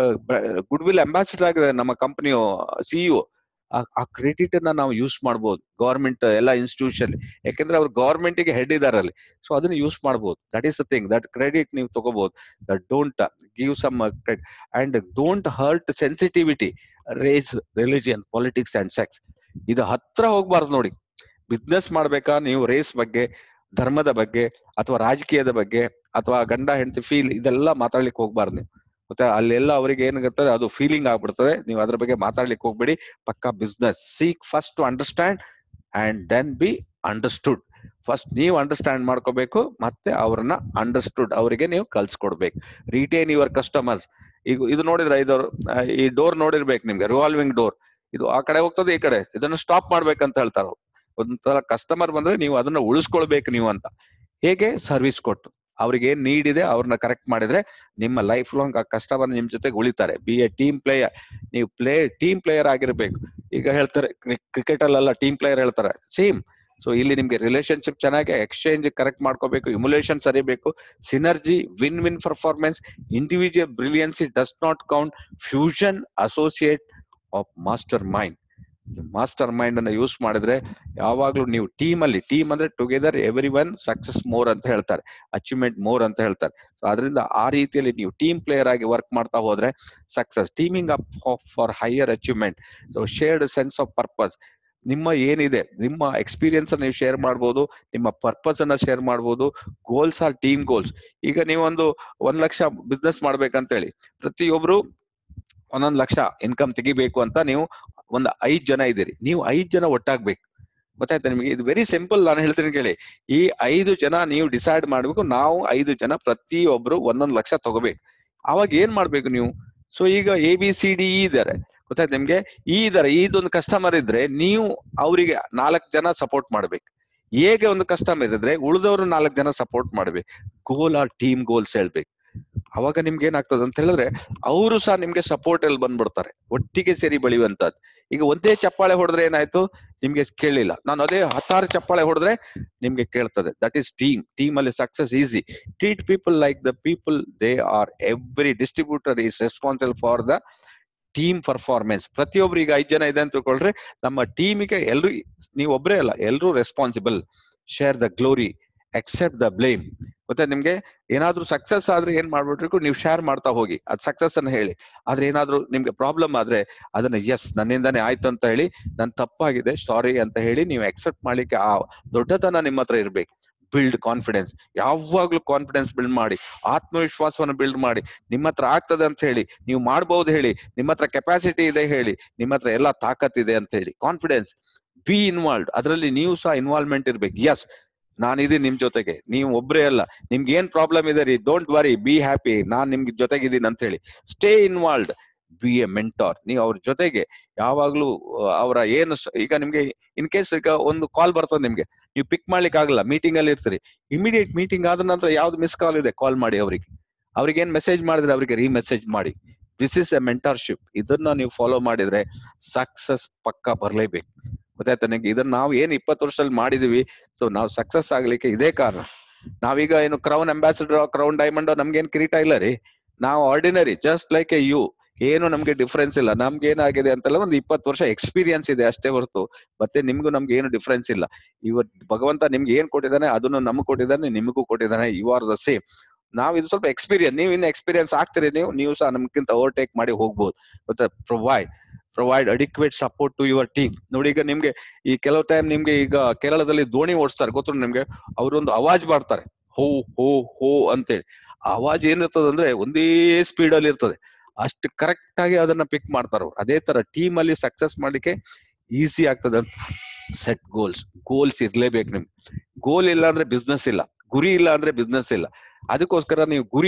ಗುಡ್ ವಿಲ್ ಅಂಬಾಸಿಡರ್ ಆಗಿದೆ ನಮ್ಮ ಕಂಪನಿಯ ಸಿಇಒ ಆ ಕ್ರೆಡಿಟ್ ಅನ್ನ ನಾವು ಯೂಸ್ ಮಾಡ್ಬೋದು ಗವರ್ಮೆಂಟ್ ಎಲ್ಲ ಇನ್ಸ್ಟಿಟ್ಯೂಷನ್ ಯಾಕೆಂದ್ರೆ ಅವ್ರು ಗವರ್ಮೆಂಟ್ ಗೆ ಹೆಡ್ ಇದಾರಲ್ಲಿ ಸೊ ಅದನ್ನ ಯೂಸ್ ಮಾಡ್ಬೋದು that is the thing that credit ನೀವು ತಗೋಬಹುದು that don't give some and don't hurt sensitivity race religion politics and sex ಇದು ಹತ್ರ ಹೋಗ್ಬಾರ್ದು ನೋಡಿ ಬಿಸ್ನೆಸ್ ಮಾಡ್ಬೇಕಾ ನೀವು ರೇಸ್ ಬಗ್ಗೆ ಧರ್ಮದ ಬಗ್ಗೆ ಅಥವಾ ರಾಜಕೀಯದ ಬಗ್ಗೆ ಅಥವಾ ಗಂಡ ಹೆಂಡತಿ ಫೀಲ್ ಇದೆಲ್ಲ ಮಾತಾಡ್ಲಿಕ್ಕೆ ಹೋಗ್ಬಾರ್ದು ನೀವು ಮತ್ತೆ ಅಲ್ಲೆಲ್ಲ ಅವರಿಗೆ ಏನಾಗುತ್ತೆ ಅದು ಫೀಲಿಂಗ್ ಆಗ್ಬಿಡ್ತದೆ ನೀವು ಅದ್ರ ಬಗ್ಗೆ ಮಾತಾಡ್ಲಿಕ್ಕೆ ಹೋಗ್ಬೇಡಿ ಪಕ್ಕಾ business seek first to understand and then be understood first ನೀವು ಅಂಡರ್ಸ್ಟ್ಯಾಂಡ್ ಮಾಡ್ಕೋಬೇಕು ಮತ್ತೆ ಅವ್ರನ್ನ ಅಂಡರ್ಸ್ಟುಡ್ ಅವರಿಗೆ ನೀವು ಕಲ್ಸ್ಕೊಡ್ಬೇಕು ರಿಟೇನ್ ಯುವರ್ ಕಸ್ಟಮರ್ಸ್ ಈಗ ಇದು ನೋಡಿದ್ರೆ ಇದವರು ಈ ಡೋರ್ ನೋಡಿರ್ಬೇಕು ನಿಮ್ಗೆ ರಿವಾಲ್ವಿಂಗ್ ಡೋರ್ ಇದು ಆ ಕಡೆ ಹೋಗ್ತದೆ ಈ ಕಡೆ ಇದನ್ನ ಸ್ಟಾಪ್ ಮಾಡ್ಬೇಕಂತ ಹೇಳ್ತಾರ ಒಂಥರ ಕಸ್ಟಮರ್ ಬಂದ್ರೆ ನೀವು ಅದನ್ನ ಉಳಿಸ್ಕೊಳ್ಬೇಕು ನೀವು ಅಂತ ಹೇಗೆ ಸರ್ವಿಸ್ ಕೊಟ್ಟು ಅವ್ರಿಗೆ ಏನ್ ನೀಡ್ ಇದೆ ಅವ್ರನ್ನ ಕರೆಕ್ಟ್ ಮಾಡಿದ್ರೆ ನಿಮ್ಮ ಲೈಫ್ ಲಾಂಗ್ ಆ ಕಸ್ಟಮರ್ ನಿಮ್ ಜೊತೆಗೆ ಉಳಿತಾರೆ ಬಿ ಎ ಟೀಮ್ ಪ್ಲೇಯರ್ ನೀವು ಪ್ಲೇ ಟೀಮ್ ಪ್ಲೇಯರ್ ಆಗಿರ್ಬೇಕು ಈಗ ಹೇಳ್ತಾರೆ ಕ್ರಿಕೆಟ್ ಅಲ್ಲೆಲ್ಲ ಟೀಮ್ ಪ್ಲೇಯರ್ ಹೇಳ್ತಾರೆ ಸೇಮ್ ಸೊ ಇಲ್ಲಿ ನಿಮ್ಗೆ ರಿಲೇಶನ್ಶಿಪ್ ಚೆನ್ನಾಗಿ ಎಕ್ಸ್ಚೇಂಜ್ ಕರೆಕ್ಟ್ ಮಾಡ್ಕೋಬೇಕು ಇಮ್ಯುಲೇಷನ್ ಸರಿಬೇಕು synergy win win performance individual brilliancy does not count fusion associate of mastermind mastermind ಅನ್ನ ಯೂಸ್ ಮಾಡಿದ್ರೆ ಯಾವಾಗ್ಲೂ ನೀವು ಟೀಮ್ ಅಲ್ಲಿ ಟೀಮ್ ಅಂದ್ರೆ together everyone success more ಅಂತ ಹೇಳ್ತಾರೆ ಅಚೀವ್ಮೆಂಟ್ ಮೋರ್ ಅಂತ ಹೇಳ್ತಾರೆ ಸೊ ಅದರಿಂದ ಆ ರೀತಿಯಲ್ಲಿ ನೀವು ಟೀಮ್ ಪ್ಲೇಯರ್ ಆಗಿ ವರ್ಕ್ ಮಾಡ್ತಾ ಹೋದ್ರೆ success teaming up for higher achievement so shared sense of purpose ನಿಮ್ಮ ಏನಿದೆ ನಿಮ್ಮ ಎಕ್ಸ್ಪೀರಿಯನ್ಸ್ ನೀವು ಶೇರ್ ಮಾಡ್ಬೋದು ನಿಮ್ಮ ಪರ್ಪಸ್ ಅನ್ನ ಶೇರ್ ಮಾಡ್ಬೋದು ಗೋಲ್ಸ್ ಆರ್ ಟೀಮ್ ಗೋಲ್ಸ್ ಈಗ ನೀವೊಂದು ಒಂದ್ ಲಕ್ಷ ಬಿಸ್ನೆಸ್ ಮಾಡ್ಬೇಕಂತ ಹೇಳಿ ಪ್ರತಿಯೊಬ್ರು ಒಂದೊಂದ್ ಲಕ್ಷ ಇನ್ಕಮ್ ತೆಗಿಬೇಕು ಅಂತ ನೀವು ಒಂದ್ ಐದ್ ಜನ ಇದ್ದೀರಿ ನೀವು ಐದ್ ಜನ ಒಟ್ಟಾಗ್ಬೇಕು ಗೊತ್ತಾಯ್ತಾ ನಿಮಗೆ ಇದು ವೆರಿ ಸಿಂಪಲ್ ನಾನು ಹೇಳ್ತೀನಿ ಕೇಳಿ ಈ ಐದು ಜನ ನೀವು ಡಿಸೈಡ್ ಮಾಡ್ಬೇಕು ನಾವು ಐದು ಜನ ಪ್ರತಿಯೊಬ್ರು ಒಂದೊಂದ್ ಲಕ್ಷ ತಗೋಬೇಕು ಅವಾಗ ಏನ್ ಮಾಡ್ಬೇಕು ನೀವು ಸೊ ಈಗ A B C D E ಇದಾರೆ ಗೊತ್ತಾಯ್ತು ನಿಮ್ಗೆ ಈ ಇದಾರೆ ಇದೊಂದು ಕಸ್ಟಮರ್ ಇದ್ರೆ ನೀವು ಅವರಿಗೆ ನಾಲ್ಕು ಜನ ಸಪೋರ್ಟ್ ಮಾಡ್ಬೇಕು ಹೇಗೆ ಒಂದು ಕಸ್ಟಮರ್ ಇದ್ರೆ ಉಳಿದವರು ನಾಲ್ಕು ಜನ ಸಪೋರ್ಟ್ ಮಾಡ್ಬೇಕು ಗೋಲ್ ಆರ್ ಟೀಮ್ ಗೋಲ್ಸ್ ಹೇಳ್ಬೇಕು ಅವಾಗ ನಿಮ್ಗೆ ಏನಾಗ್ತದೆ ಅಂತ ಹೇಳಿದ್ರೆ ಅವರು ಸಹ ನಿಮ್ಗೆ ಸಪೋರ್ಟ್ ಅಲ್ಲಿ ಬಂದ್ಬಿಡ್ತಾರೆ ಒಟ್ಟಿಗೆ ಸೇರಿ ಬೆಳೆಯುವಂತದ್ದು ಈಗ ಒಂದೇ ಚಪ್ಪಾಳೆ ಹೊಡೆದ್ರೆ ಏನಾಯ್ತು ನಿಮ್ಗೆ ಕೇಳಿಲ್ಲ ನಾನು ಅದೇ ಹತ್ತಾರು ಚಪ್ಪಾಳೆ ಹೊಡೆದ್ರೆ ನಿಮ್ಗೆ ಕೇಳ್ತದೆ ದಟ್ ಈಸ್ ಟೀಮ್ ಟೀಮ್ ಅಲ್ಲಿ success easy treat people like the people they are every distributor is responsible for the team performance ಪ್ರತಿಯೊಬ್ರು ಈಗ ಐದ್ ಜನ ಇದೆ ಅಂತ ತಿಳ್ಕೊಳ್ರೆ ನಮ್ಮ ಟೀಮಿಗೆ ಎಲ್ರು ನೀವು ಒಬ್ಬರೇ ಅಲ್ಲ ಎಲ್ರು responsible share the glory accept the blame ಮತ್ತೆ ನಿಮ್ಗೆ ಏನಾದ್ರೂ ಸಕ್ಸಸ್ ಆದ್ರೆ ಏನ್ ಮಾಡ್ಬಿಟ್ರು ನೀವು ಶೇರ್ ಮಾಡ್ತಾ ಹೋಗಿ ಅದ್ ಸಕ್ಸಸ್ ಅನ್ನ ಹೇಳಿ ಆದ್ರೆ ಏನಾದ್ರೂ ನಿಮ್ಗೆ ಪ್ರಾಬ್ಲಮ್ ಆದ್ರೆ ಅದನ್ನ ಎಸ್ ನನ್ನಿಂದಾನೇ ಆಯ್ತು ಅಂತ ಹೇಳಿ ನನ್ ತಪ್ಪಾಗಿದೆ ಸಾರಿ ಅಂತ ಹೇಳಿ ನೀವು ಅಕ್ಸೆಪ್ಟ್ ಮಾಡ್ಲಿಕ್ಕೆ ಆ ದೊಡ್ಡತನ ನಿಮ್ಮ ಹತ್ರ ಇರ್ಬೇಕು ಬಿಲ್ಡ್ ಕಾನ್ಫಿಡೆನ್ಸ್ ಯಾವಾಗ್ಲೂ ಕಾನ್ಫಿಡೆನ್ಸ್ ಬಿಲ್ಡ್ ಮಾಡಿ ಆತ್ಮವಿಶ್ವಾಸವನ್ನು ಬಿಲ್ಡ್ ಮಾಡಿ ನಿಮ್ಮ ಹತ್ರ ಆಗ್ತದೆ ಅಂತ ಹೇಳಿ ನೀವು ಮಾಡ್ಬಹುದು ಹೇಳಿ ನಿಮ್ಮ ಹತ್ರ ಕೆಪಾಸಿಟಿ ಇದೆ ಹೇಳಿ ನಿಮ್ಮ ಹತ್ರ ಎಲ್ಲ ತಾಕತ್ ಇದೆ ಅಂತ ಹೇಳಿ ಕಾನ್ಫಿಡೆನ್ಸ್ ಬಿ ಇನ್ವಾಲ್ವ್ ಅದರಲ್ಲಿ ನೀವು ಸಹ ಇನ್ವಾಲ್ವ್ಮೆಂಟ್ ಇರ್ಬೇಕು ಎಸ್ ನಾನಿದ್ದೀನಿ ನಿಮ್ ಜೊತೆಗೆ ನೀವು ಒಬ್ರೇ ಅಲ್ಲ ನಿಮ್ಗೆ ಏನ್ ಪ್ರಾಬ್ಲಮ್ ಇದೆ ರೀ ಡೋಂಟ್ ವರಿ ಬಿ ಹ್ಯಾಪಿ ನಾನ್ ನಿಮ್ಗೆ ಜೊತೆಗಿದ್ದೀನಿ ಅಂತ ಹೇಳಿ stay involved be a mentor ನೀವು ಅವ್ರ ಜೊತೆಗೆ ಯಾವಾಗ್ಲೂ ಅವರ ಏನು ಈಗ ನಿಮ್ಗೆ ಇನ್ ಕೇಸ್ ಈಗ ಒಂದು ಕಾಲ್ ಬರ್ತದೆ ನಿಮ್ಗೆ ನೀವು ಪಿಕ್ ಮಾಡ್ಲಿಕ್ಕೆ ಆಗಲ್ಲ ಮೀಟಿಂಗ್ ಅಲ್ಲಿ ಇರ್ತೀರಿ ಇಮಿಡಿಯೇಟ್ ಮೀಟಿಂಗ್ ಆದ ನಂತರ ಯಾವ್ದು ಮಿಸ್ ಕಾಲ್ ಇದೆ ಕಾಲ್ ಮಾಡಿ ಅವರಿಗೆ ಅವ್ರಿಗೆ ಏನ್ ಮೆಸೇಜ್ ಮಾಡಿದ್ರೆ ಅವರಿಗೆ ರೀಮೆಸೇಜ್ ಮಾಡಿ ದಿಸ್ ಇಸ್ ಎ ಮೆಂಟರ್ಶಿಪ್ ಇದನ್ನ ನೀವು ಫಾಲೋ ಮಾಡಿದ್ರೆ ಸಕ್ಸಸ್ ಪಕ್ಕ ಬರ್ಲೇಬೇಕು ಗೊತ್ತಾಯ್ತಾ ನಿಮ್ಗೆ ಇದನ್ನ ನಾವು ಏನ್ ಇಪ್ಪತ್ತು ವರ್ಷದಲ್ಲಿ ಮಾಡಿದೀವಿ ಸೊ ನಾವು ಸಕ್ಸಸ್ ಆಗ್ಲಿಕ್ಕೆ ಇದೇ ಕಾರಣ ನಾವೀಗ ಏನು ಕ್ರೌನ್ ಅಂಬಾಸಿಡರ್ ಕ್ರೌನ್ ಡೈಮಂಡ್ ನಮ್ಗೇನ್ ಕಿರೀಟ ಇಲ್ಲ ರೀ ನಾವು ordinary just like a you ಏನು ನಮ್ಗೆ ಡಿಫ್ರೆನ್ಸ್ ಇಲ್ಲ ನಮ್ಗೆ ಏನಾಗಿದೆ ಅಂತೆಲ್ಲ ಒಂದು ಇಪ್ಪತ್ತು ವರ್ಷ ಎಕ್ಸ್ಪೀರಿಯನ್ಸ್ ಇದೆ ಅಷ್ಟೇ ಹೊರತು ಮತ್ತೆ ನಿಮ್ಗೂ ನಮ್ಗೆ ಏನು ಡಿಫ್ರೆನ್ಸ್ ಇಲ್ಲ ಇವತ್ ಭಗವಂತ ನಿಮ್ಗೆ ಏನ್ ಕೊಟ್ಟಿದ್ದಾನೆ ಅದನ್ನು ನಮ್ಗೆ ಕೊಟ್ಟಿದ್ದಾನೆ ನಿಮಗೂ ಕೊಟ್ಟಿದ್ದಾನೆ ಯು ಆರ್ ದ ಸೇಮ್ ನಾವ್ ಇದು ಸ್ವಲ್ಪ ಎಕ್ಸ್ಪೀರಿಯನ್ಸ್ ನೀವು ಇನ್ನು ಎಕ್ಸ್ಪೀರಿಯನ್ಸ್ ಆಗ್ತೀರಿ ನೀವು ನೀವು ಸಹ ನಮ್ಗಿಂತ ಓವರ್ಟೇಕ್ ಮಾಡಿ ಹೋಗ್ಬೋದು ಮತ್ತೆ provide provide adequate support to your team ನೋಡಿ ಈಗ ನಿಮ್ಗೆ ಈ ಕೆಲವು ಟೈಮ್ ನಿಮ್ಗೆ ಈಗ ಕೇರಳದಲ್ಲಿ ದೋಣಿ ಓಡಿಸ್ತಾರೆ ಗೊತ್ತು ನಿಮ್ಗೆ ಅವರೊಂದು ಅವಾಜ್ ಮಾಡ್ತಾರೆ ಹೋ ಹೋ ಹೋ ಅಂತೇಳಿ ಅವಾಜ್ ಏನಿರ್ತದೆ ಅಂದ್ರೆ ಒಂದೇ ಸ್ಪೀಡ್ ಅಲ್ಲಿ ಇರ್ತದೆ ಅಷ್ಟು ಕರೆಕ್ಟ್ ಆಗಿ ಅದನ್ನ ಪಿಕ್ ಮಾಡ್ತಾರ ಅವ್ರು ಅದೇ ತರ ಟೀಮ್ ಅಲ್ಲಿ ಸಕ್ಸಸ್ ಮಾಡ್ಲಿಕ್ಕೆ ಈಸಿ ಆಗ್ತದೆ ಅಂತ ಸೆಟ್ ಗೋಲ್ಸ್ ಗೋಲ್ಸ್ ಇರ್ಲೇಬೇಕು ನಿಮ್ಗೆ ಗೋಲ್ ಇಲ್ಲ ಅಂದ್ರೆ ಬಿಸ್ನೆಸ್ ಇಲ್ಲ ಗುರಿ ಇಲ್ಲ ಅಂದ್ರೆ ಬಿಸ್ನೆಸ್ ಇಲ್ಲ ಅದಕ್ಕೋಸ್ಕರ ನೀವು ಗುರಿ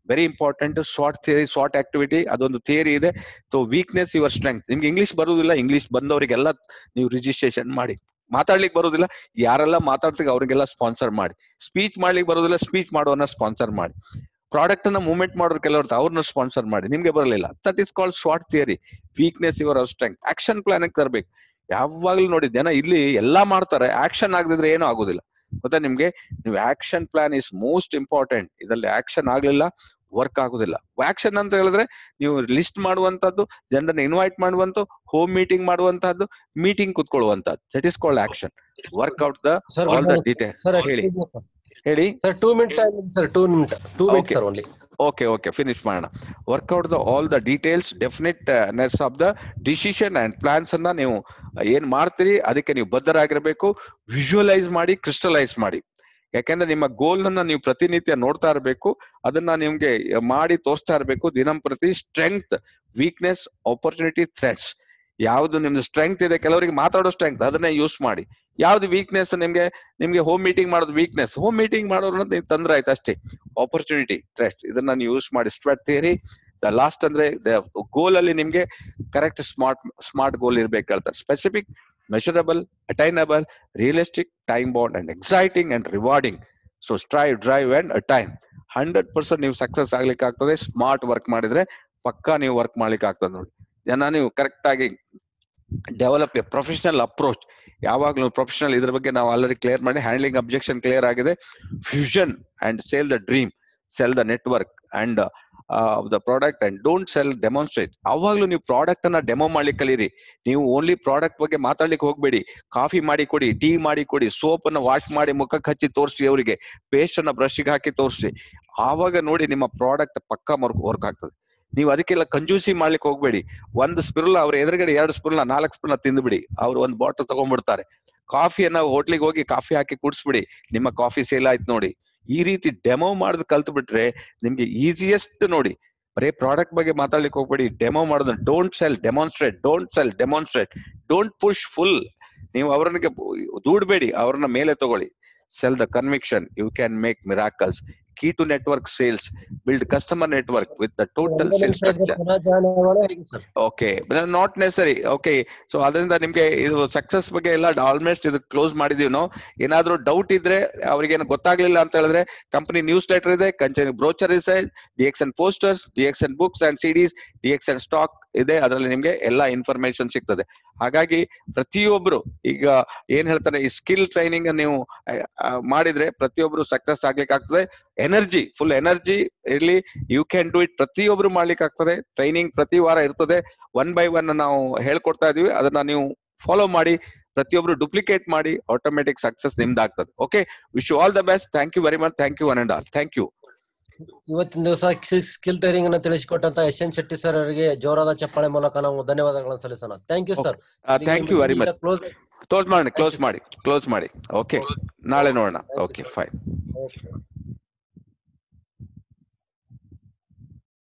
very important short theory short activity ಅದೊಂದು ಥಿಯರಿ ಇದೆ ಸೊ ವೀಕ್ನೆಸ್ ಯುವರ್ ಸ್ಟ್ರೆಂತ್ ನಿಮ್ಗೆ ಇಂಗ್ಲಿಷ್ ಬರುವುದಿಲ್ಲ ಇಂಗ್ಲಿಷ್ ಬಂದವರಿಗೆಲ್ಲ ನೀವು ರಿಜಿಸ್ಟ್ರೇಷನ್ ಮಾಡಿ ಮಾತಾಡ್ಲಿಕ್ಕೆ ಬರೋದಿಲ್ಲ ಯಾರೆಲ್ಲ ಮಾತಾಡ್ತೀವಿ ಅವರಿಗೆಲ್ಲ ಸ್ಪಾನ್ಸರ್ ಮಾಡಿ ಸ್ಪೀಚ್ ಮಾಡ್ಲಿಕ್ಕೆ ಬರೋದಿಲ್ಲ ಸ್ಪೀಚ್ ಮಾಡೋನ್ನ ಸ್ಪಾನ್ಸರ್ ಮಾಡಿ ಪ್ರಾಡಕ್ಟ್ ಅನ್ನ ಮೂವ್ಮೆಂಟ್ ಮಾಡೋರು ಕೆಲವರು ಅವ್ರನ್ನ ಸ್ಪಾನ್ಸರ್ ಮಾಡಿ ನಿಮ್ಗೆ ಬರಲಿಲ್ಲ that is called short theory weakness your strength action plan ತರಬೇಕು ಯಾವಾಗ್ಲೂ ನೋಡಿ ಜನ ಇಲ್ಲಿ ಎಲ್ಲಾ ಮಾಡ್ತಾರೆ ಆಕ್ಷನ್ ಆಗದಿದ್ರೆ ಏನೂ ಆಗೋದಿಲ್ಲ ಗೊತ್ತಾ ನಿಮ್ಗೆ ನೀವು action plan is most important ಇದರಲ್ಲಿ ಆಕ್ಷನ್ ಆಗ್ಲಿಲ್ಲ ವರ್ಕ್ ಆಗುದಿಲ್ಲ ಆಕ್ಷನ್ ಅಂತ ಹೇಳಿದ್ರೆ ನೀವು ಲಿಸ್ಟ್ ಮಾಡುವಂತದ್ದು ಜನರನ್ನ ಇನ್ವೈಟ್ ಮಾಡುವಂತ ಹೋಮ್ ಮೀಟಿಂಗ್ ಮಾಡುವಂತಹದ್ದು ಮೀಟಿಂಗ್ ಕುತ್ಕೊಳ್ಳುವಂತದ್ದು that is called action work out the sir all the detail sir ಹೇಳಿ. ಹೇಳಿ sir two minute time sir two minute two minute Okay. Sir only okay okay finish ಮಾಡೋಣ work out the all the details definiteness of the decision and plans ಅನ್ನ ನೀವು ಏನ್ ಮಾಡ್ತೀರಿ ಅದಕ್ಕೆ ನೀವು ಬದ್ಧರಾಗಿರ್ಬೇಕು visualise ಮಾಡಿ ಕ್ರಿಸ್ಟಲೈಸ್ ಮಾಡಿ ಯಾಕೆಂದ್ರೆ ನಿಮ್ಮ ಗೋಲ್ ಅನ್ನ ನೀವು ಪ್ರತಿನಿತ್ಯ ನೋಡ್ತಾ ಇರಬೇಕು ಅದನ್ನ ನಿಮ್ಗೆ ಮಾಡಿ ತೋರಿಸ್ತಾ ಇರಬೇಕು ದಿನಂಪ್ರತಿ ಸ್ಟ್ರೆಂಗ್ತ್ ವೀಕ್ನೆಸ್ ಆಪರ್ಚುನಿಟಿ ಥ್ರೆಟ್ಸ್ ಯಾವ್ದು ನಿಮ್ದು ಸ್ಟ್ರೆಂಗ್ತ್ ಇದೆ ಕೆಲವರಿಗೆ ಮಾತಾಡೋ ಸ್ಟ್ರೆಂಗ್ತ್ ಅದನ್ನೇ ಯೂಸ್ ಮಾಡಿ ಯಾವ್ದು ವೀಕ್ನೆಸ್ ನಿಮ್ಗೆ ನಿಮ್ಗೆ ಹೋಮ್ ಮೀಟಿಂಗ್ ಮಾಡೋದು ವೀಕ್ನೆಸ್ ಹೋಮ್ ಮೀಟಿಂಗ್ ಮಾಡೋರು ನೀವು ತಂದ್ರೆ ಆಯ್ತು ಅಷ್ಟೇ ಆಪರ್ಚುನಿಟಿ ಟ್ರಸ್ಟ್ ಇದನ್ನ ನೀವು ಯೂಸ್ ಮಾಡಿ ಸ್ಟ್ರೆಟ್ ಥಿಯರಿ ದ ಲಾಸ್ಟ್ ಅಂದ್ರೆ ಗೋಲ್ ಅಲ್ಲಿ ನಿಮ್ಗೆ ಕರೆಕ್ಟ್ ಸ್ಮಾರ್ಟ್ ಸ್ಮಾರ್ಟ್ ಗೋಲ್ ಇರ್ಬೇಕು ಹೇಳ್ತಾರೆ specific measurable attainable realistic time bound and exciting and rewarding so strive drive and time hundred percent ನೀವು ಸಕ್ಸಸ್ ಆಗ್ಲಿಕ್ಕೆ ಆಗ್ತದೆ ಸ್ಮಾರ್ಟ್ ವರ್ಕ್ ಮಾಡಿದ್ರೆ ಪಕ್ಕಾ ನೀವು ವರ್ಕ್ ಮಾಡ್ಲಿಕ್ಕೆ ಆಗ್ತದೆ ನೋಡಿ ಜನ ನೀವು ಕರೆಕ್ಟ್ ಆಗಿ ಡೆವಲಪ್ ಎ ಪ್ರೊಫೆಷನಲ್ ಅಪ್ರೋಚ್ ಯಾವಾಗ್ಲೂ ಪ್ರೊಫೆಷನಲ್ ಇದ್ರ ಬಗ್ಗೆ ನಾವು ಆಲ್ರೆಡಿ ಕ್ಲಿಯರ್ ಮಾಡಿ ಹ್ಯಾಂಡ್ಲಿಂಗ್ ಅಬ್ಜೆಕ್ಷನ್ ಕ್ಲಿಯರ್ ಆಗಿದೆ fusion and sale the dream sell the network and the product and don't sell demonstrate ಅವಾಗ್ಲೂ ನೀವು ಪ್ರಾಡಕ್ಟ್ ಅನ್ನ ಡೆಮೋ ಮಾಡ್ಲಿಕ್ಕೆ ಕಲೀರಿ ನೀವು ಓನ್ಲಿ ಪ್ರಾಡಕ್ಟ್ ಬಗ್ಗೆ ಮಾತಾಡ್ಲಿಕ್ಕೆ ಹೋಗ್ಬೇಡಿ ಕಾಫಿ ಮಾಡಿ ಕೊಡಿ ಟೀ ಮಾಡಿ ಕೊಡಿ ಸೋಪ್ ಅನ್ನ ವಾಶ್ ಮಾಡಿ ಮುಖಕ್ಕೆ ಹಚ್ಚಿ ತೋರಿಸಿ ಅವರಿಗೆ ಪೇಸ್ಟ್ ಅನ್ನ ಬ್ರಷ್ಗೆ ಹಾಕಿ ತೋರಿಸಿ ಆವಾಗ ನೋಡಿ ನಿಮ್ಮ ಪ್ರಾಡಕ್ಟ್ ಪಕ್ಕಾ ವರ್ಕ್ ಆಗ್ತದೆ ನೀವು ಅದಕ್ಕೆಲ್ಲ ಕಂಜೂಸಿ ಮಾಡ್ಲಿಕ್ಕೆ ಹೋಗ್ಬೇಡಿ ಒಂದು ಸ್ಪಿರುಲ ಅವ್ರ ಎದುರುಗಡೆ ಎರಡು ಸ್ಪಿರುಲ ನಾಲ್ಕು ಸ್ಪಿರುಲ ತಿಂದ್ಬಿಡಿ ಅವ್ರು ಒಂದು ಬಾಟಲ್ ತಗೊಂಡ್ಬಿಡ್ತಾರೆ ಕಾಫಿಯನ್ನ ಹೋಟ್ಲಿಗೆ ಹೋಗಿ ಕಾಫಿ ಹಾಕಿ ಕುಡಿಸ್ಬಿಡಿ ನಿಮ್ಮ ಕಾಫಿ ಸೇಲ್ ಆಯ್ತು ನೋಡಿ ಈ ರೀತಿ ಡೆಮೋ ಮಾಡೋದು ಕಲ್ತು ಬಿಟ್ರೆ ನಿಮ್ಗೆ ಈಸಿಯೆಸ್ಟ್ ನೋಡಿ ಬರೀ ಪ್ರಾಡಕ್ಟ್ ಬಗ್ಗೆ ಮಾತಾಡ್ಲಿಕ್ಕೆ ಹೋಗ್ಬೇಡಿ ಡೆಮೋ ಮಾಡೋದು don't sell demonstrate don't sell demonstrate don't push full ನೀವು ಅವ್ರನಿಗೆ ದೂಡ್ಬೇಡಿ ಅವ್ರನ್ನ ಮೇಲೆ ತಗೊಳ್ಳಿ sell the conviction you can make miracles key to network sales build customer network with the total sales structure ಪುನಃ ಜಾಯ್ನ್ ಆಗೋಣ ಹೇಗೆ sir okay not necessary okay so ಅದರಿಂದ ನಿಮ್ಗೆ ಇದು ಸಕ್ಸಸ್ ಬಗ್ಗೆ ಎಲ್ಲ ಆಲ್ಮೋಸ್ಟ್ ಇದು ಕ್ಲೋಸ್ ಮಾಡಿದೀವಿ ನಾವು ಏನಾದ್ರೂ ಡೌಟ್ ಇದ್ರೆ ಅವ್ರಿಗೆ ಏನು ಗೊತ್ತಾಗ್ಲಿಲ್ಲ ಅಂತ ಹೇಳಿದ್ರೆ ಕಂಪನಿ ನ್ಯೂಸ್ ಲೆಟರ್ ಇದೆ ಕಂಚನಿ ಬ್ರೋಚರ್ ಇದೆ D X N posters D X N books and CDs D X N stock ಇದೆ ಅದರಲ್ಲಿ ನಿಮ್ಗೆ ಎಲ್ಲ ಇನ್ಫಾರ್ಮೇಶನ್ ಸಿಗ್ತದೆ ಹಾಗಾಗಿ ಪ್ರತಿಯೊಬ್ರು ಈಗ ಏನ್ ಹೇಳ್ತಾರೆ ಈ ಸ್ಕಿಲ್ ಟ್ರೈನಿಂಗ್ ನೀವು ಆ, ಆ, ಮಾಡಿದ್ರೆ ಪ್ರತಿಯೊಬ್ರು ಸಕ್ಸಸ್ ಆಗ್ಲಿಕ್ಕೆ ಆಗ್ತದೆ ಎನರ್ಜಿ ಫುಲ್ ಎನರ್ಜಿ ಇರ್ಲಿ ಯು ಕ್ಯಾನ್ ಡೂ ಇಟ್ ಪ್ರತಿಯೊಬ್ರು ಮಾಡ್ಲಿಕ್ಕೆ ಆಗ್ತದೆ ಟ್ರೈನಿಂಗ್ ಪ್ರತಿ ವಾರ ಇರ್ತದೆ ಒನ್ ಬೈ ಒನ್ ನಾವು ಹೇಳ್ಕೊಡ್ತಾ ಇದೀವಿ ಅದನ್ನ ನೀವು ಫಾಲೋ ಮಾಡಿ ಪ್ರತಿಯೊಬ್ರು ಡುಪ್ಲಿಕೇಟ್ ಮಾಡಿ ಆಟೋಮೆಟಿಕ್ ಸಕ್ಸಸ್ ನಿಮ್ದಾಗ್ತದೆ okay wish all the best thank you very much thank you one and all thank you ಇವತ್ತಿನ ದಿವಸ ಸ್ಕಿಲ್ ಟ್ರೈನಿಂಗ್ ಅನ್ನು ತಿಳಿಸಿಕೊಟ್ಟಂತ ಎಸ್ ಎನ್ ಶೆಟ್ಟಿ ಸರ್ ಅವರಿಗೆ ಜೋರಾದ ಚಪ್ಪಾಳೆ ಮೂಲಕ ನಾವು ಧನ್ಯವಾದಗಳನ್ನು ಸಲ್ಲಿಸೋಣ thank you sir thank you very much close close ಮಾಡಿ ಕ್ಲೋಸ್ ಮಾಡಿ ಕ್ಲೋಸ್ ಮಾಡಿ ಓಕೆ ನಾಳೆ ನೋಡೋಣ ಓಕೆ ಫೈನ್ ಓಕೆ